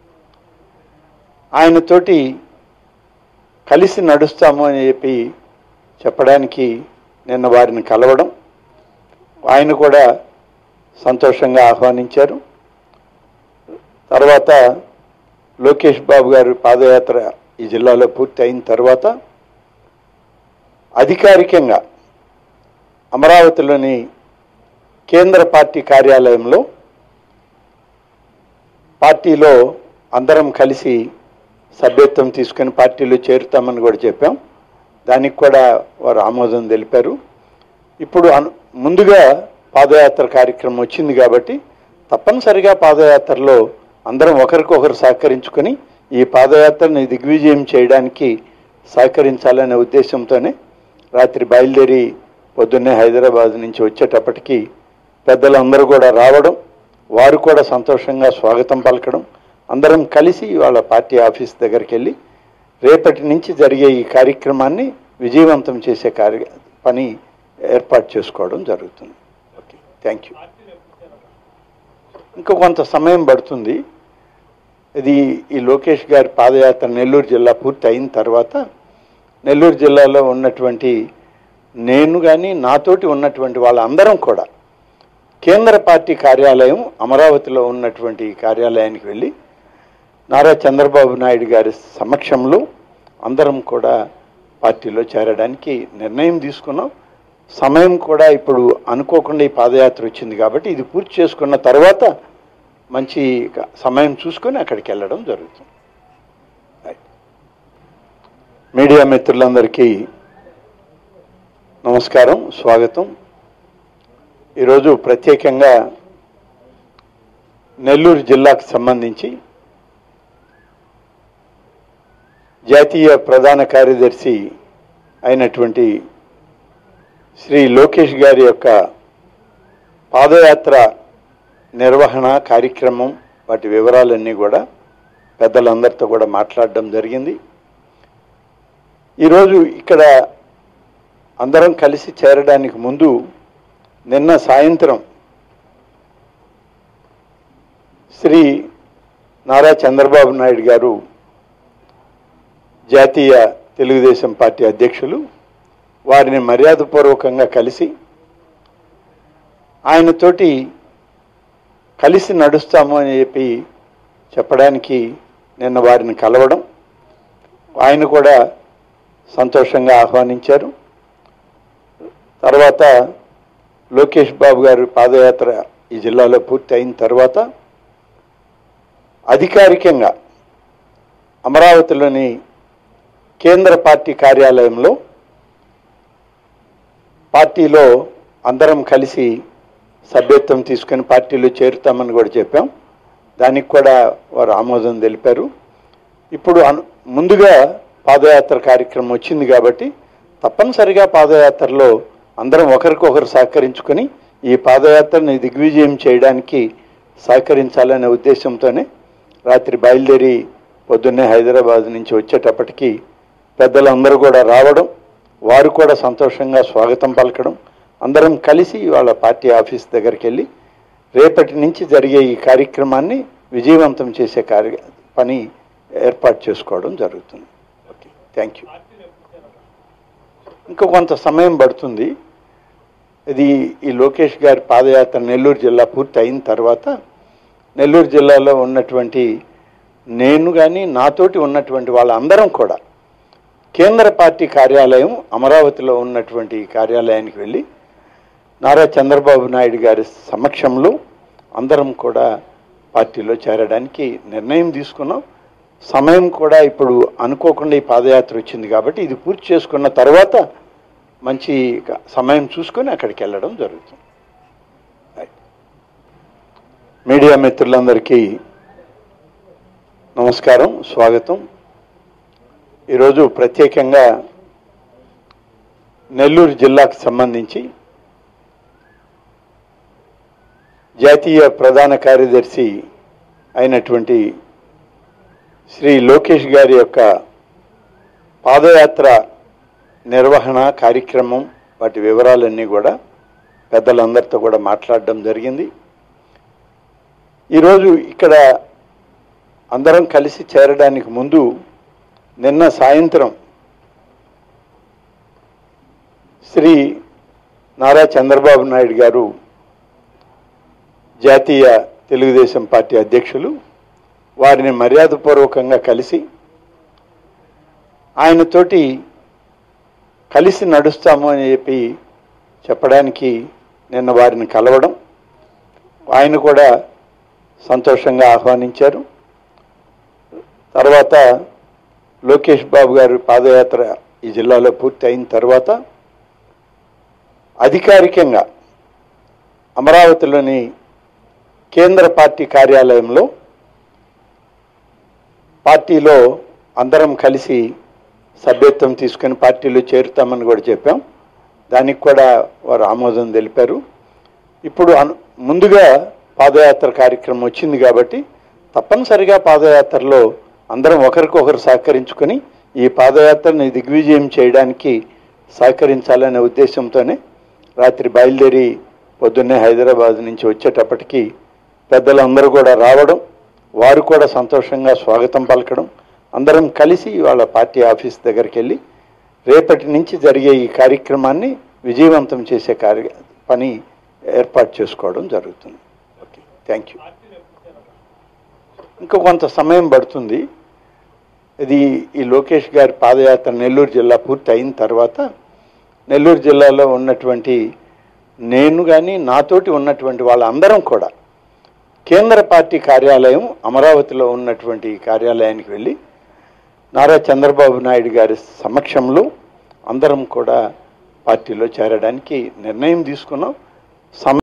S1: ఆయనతోటి కలిసి నడుస్తాము అని చెప్పి చెప్పడానికి నిన్న వారిని కలవడం ఆయన కూడా సంతోషంగా ఆహ్వానించారు తర్వాత లోకేష్ బాబు గారి పాదయాత్ర ఈ జిల్లాలో పూర్తి అయిన తర్వాత అధికారికంగా అమరావతిలోని కేంద్ర పార్టీ కార్యాలయంలో పార్టీలో అందరం కలిసి సభ్యత్వం తీసుకొని పార్టీలో చేరుతామని కూడా చెప్పాం దానికి కూడా వారు ఆమోదం తెలిపారు ఇప్పుడు అను ముందుగా పాదయాత్ర కార్యక్రమం వచ్చింది కాబట్టి తప్పనిసరిగా పాదయాత్రలో అందరం ఒకరికొకరు సహకరించుకొని ఈ పాదయాత్రని దిగ్విజయం చేయడానికి సహకరించాలనే ఉద్దేశంతోనే రాత్రి బయలుదేరి పొద్దున్నే హైదరాబాద్ నుంచి వచ్చేటప్పటికి పెద్దలందరూ కూడా రావడం వారు కూడా సంతోషంగా స్వాగతం పలకడం అందరం కలిసి వాళ్ళ పార్టీ ఆఫీస్ దగ్గరికి వెళ్ళి రేపటి నుంచి జరిగే ఈ కార్యక్రమాన్ని విజయవంతం చేసే కార్య పని ఏర్పాటు చేసుకోవడం జరుగుతుంది ఓకే థ్యాంక్ యూ ఇంకా కొంత సమయం పడుతుంది ఇది ఈ లోకేష్ గారి పాదయాత్ర నెల్లూరు జిల్లా పూర్తి అయిన తర్వాత నెల్లూరు జిల్లాలో ఉన్నటువంటి నేను కానీ నాతోటి ఉన్నటువంటి వాళ్ళందరం కూడా కేంద్ర పార్టీ కార్యాలయం అమరావతిలో ఉన్నటువంటి కార్యాలయానికి వెళ్ళి నారా చంద్రబాబు నాయుడు గారి సమక్షంలో అందరం కూడా పార్టీలో చేరడానికి నిర్ణయం తీసుకున్నాం సమయం కూడా ఇప్పుడు అనుకోకుండా ఈ పాదయాత్ర వచ్చింది కాబట్టి ఇది పూర్తి చేసుకున్న తర్వాత మంచి సమయం చూసుకొని అక్కడికి వెళ్ళడం జరుగుతుంది రైట్. మీడియా మిత్రులందరికీ నమస్కారం స్వాగతం ఈరోజు ప్రత్యేకంగా నెల్లూరు జిల్లాకు సంబంధించి జాతీయ ప్రధాన కార్యదర్శి అయినటువంటి శ్రీ లోకేష్ గారి యొక్క పాదయాత్ర నిర్వహణ కార్యక్రమం వాటి వివరాలన్నీ కూడా పెద్దలందరితో కూడా మాట్లాడడం జరిగింది ఈరోజు ఇక్కడ అందరం కలిసి చేరడానికి ముందు నిన్న సాయంత్రం శ్రీ నారా చంద్రబాబు నాయుడు గారు జాతీయ తెలుగుదేశం పార్టీ అధ్యక్షులు వారిని మర్యాదపూర్వకంగా కలిసి ఆయనతోటి కలిసి నడుస్తాము అని చెప్పి చెప్పడానికి నిన్న వారిని కలవడం ఆయన కూడా సంతోషంగా ఆహ్వానించారు తర్వాత లోకేష్ బాబు గారి పాదయాత్ర ఈ జిల్లాలో పూర్తి అయిన తర్వాత అధికారికంగా అమరావతిలోని కేంద్ర పార్టీ కార్యాలయంలో పార్టీలో అందరం కలిసి సభ్యత్వం తీసుకొని పార్టీలో చేరుతామని కూడా చెప్పాం దానికి కూడా వారు ఆమోదం తెలిపారు ఇప్పుడు అను ముందుగా పాదయాత్ర కార్యక్రమం వచ్చింది కాబట్టి తప్పనిసరిగా పాదయాత్రలో అందరం ఒకరికొకరు సహకరించుకొని ఈ పాదయాత్రని దిగ్విజయం చేయడానికి సహకరించాలనే ఉద్దేశంతోనే రాత్రి బయలుదేరి పొద్దున్నే హైదరాబాద్ నుంచి వచ్చేటప్పటికి పెద్దలందరూ కూడా రావడం వారు కూడా సంతోషంగా స్వాగతం పలకడం అందరం కలిసి వాళ్ళ పార్టీ ఆఫీస్ దగ్గరికి వెళ్ళి రేపటి నుంచి జరిగే ఈ కార్యక్రమాన్ని విజయవంతం చేసే కార్య పని ఏర్పాటు చేసుకోవడం జరుగుతుంది ఓకే థ్యాంక్ యూ ఇంకా కొంత సమయం పడుతుంది ఇది ఈ లోకేష్ గారి పాదయాత్ర నెల్లూరు జిల్లా పూర్తి అయిన తర్వాత నెల్లూరు జిల్లాలో ఉన్నటువంటి నేను కానీ నాతోటి ఉన్నటువంటి వాళ్ళందరం కూడా కేంద్ర పార్టీ కార్యాలయం అమరావతిలో ఉన్నటువంటి కార్యాలయానికి వెళ్ళి నారా చంద్రబాబు నాయుడు గారి సమక్షంలో అందరం కూడా పార్టీలో చేరడానికి నిర్ణయం తీసుకున్నాం సమయం కూడా ఇప్పుడు అనుకోకుండా ఈ పాదయాత్ర వచ్చింది కాబట్టి ఇది పూర్తి చేసుకున్న తర్వాత మంచి సమయం చూసుకొని అక్కడికి వెళ్ళడం జరుగుతుంది రైట్. మీడియా మిత్రులందరికీ నమస్కారం స్వాగతం ఈరోజు ప్రత్యేకంగా నెల్లూరు జిల్లాకు సంబంధించి జాతీయ ప్రధాన కార్యదర్శి అయినటువంటి శ్రీ లోకేష్ గారి యొక్క పాదయాత్ర నిర్వహణ కార్యక్రమం వాటి వివరాలన్నీ కూడా పెద్దలందరితో కూడా మాట్లాడడం జరిగింది ఈరోజు ఇక్కడ అందరం కలిసి చేరడానికి ముందు నిన్న సాయంత్రం శ్రీ నారా చంద్రబాబు నాయుడు గారు జాతీయ తెలుగుదేశం పార్టీ అధ్యక్షులు వారిని మర్యాదపూర్వకంగా కలిసి ఆయనతోటి కలిసి నడుస్తాము అని చెప్పి చెప్పడానికి నిన్న వారిని కలవడం ఆయన కూడా సంతోషంగా ఆహ్వానించారు తర్వాత లోకేష్ బాబు గారి పాదయాత్ర ఈ జిల్లాలో పూర్తి అయిన తర్వాత అధికారికంగా అమరావతిలోని కేంద్ర పార్టీ కార్యాలయంలో పార్టీలో అందరం కలిసి సభ్యత్వం తీసుకుని పార్టీలో చేరుతామని కూడా చెప్పాం దానికి కూడా వారు ఆమోదం తెలిపారు ఇప్పుడు అను ముందుగా పాదయాత్ర కార్యక్రమం వచ్చింది కాబట్టి తప్పనిసరిగా పాదయాత్రలో అందరం ఒకరికొకరు సహకరించుకొని ఈ పాదయాత్రని దిగ్విజయం చేయడానికి సహకరించాలనే ఉద్దేశంతోనే రాత్రి బయలుదేరి పొద్దున్నే హైదరాబాద్ నుంచి వచ్చేటప్పటికి పెద్దలందరూ కూడా రావడం వారు కూడా సంతోషంగా స్వాగతం పలకడం అందరం కలిసి వాళ్ళ పార్టీ ఆఫీస్ దగ్గరికి వెళ్ళి రేపటి నుంచి జరిగే ఈ కార్యక్రమాన్ని విజయవంతం చేసే కార్య పని ఏర్పాటు చేసుకోవడం జరుగుతుంది ఓకే థ్యాంక్ యూ ఇంకా కొంత సమయం పడుతుంది ఇది ఈ లోకేష్ గారి పాదయాత్ర నెల్లూరు జిల్లా పూర్తి అయిన తర్వాత నెల్లూరు జిల్లాలో ఉన్నటువంటి నేను కానీ నాతోటి ఉన్నటువంటి వాళ్ళందరం కూడా కేంద్ర పార్టీ కార్యాలయం అమరావతిలో ఉన్నటువంటి ఈ కార్యాలయానికి వెళ్ళి నారా చంద్రబాబు నాయుడు గారి సమక్షంలో అందరం కూడా పార్టీలో చేరడానికి నిర్ణయం తీసుకున్నాం సమ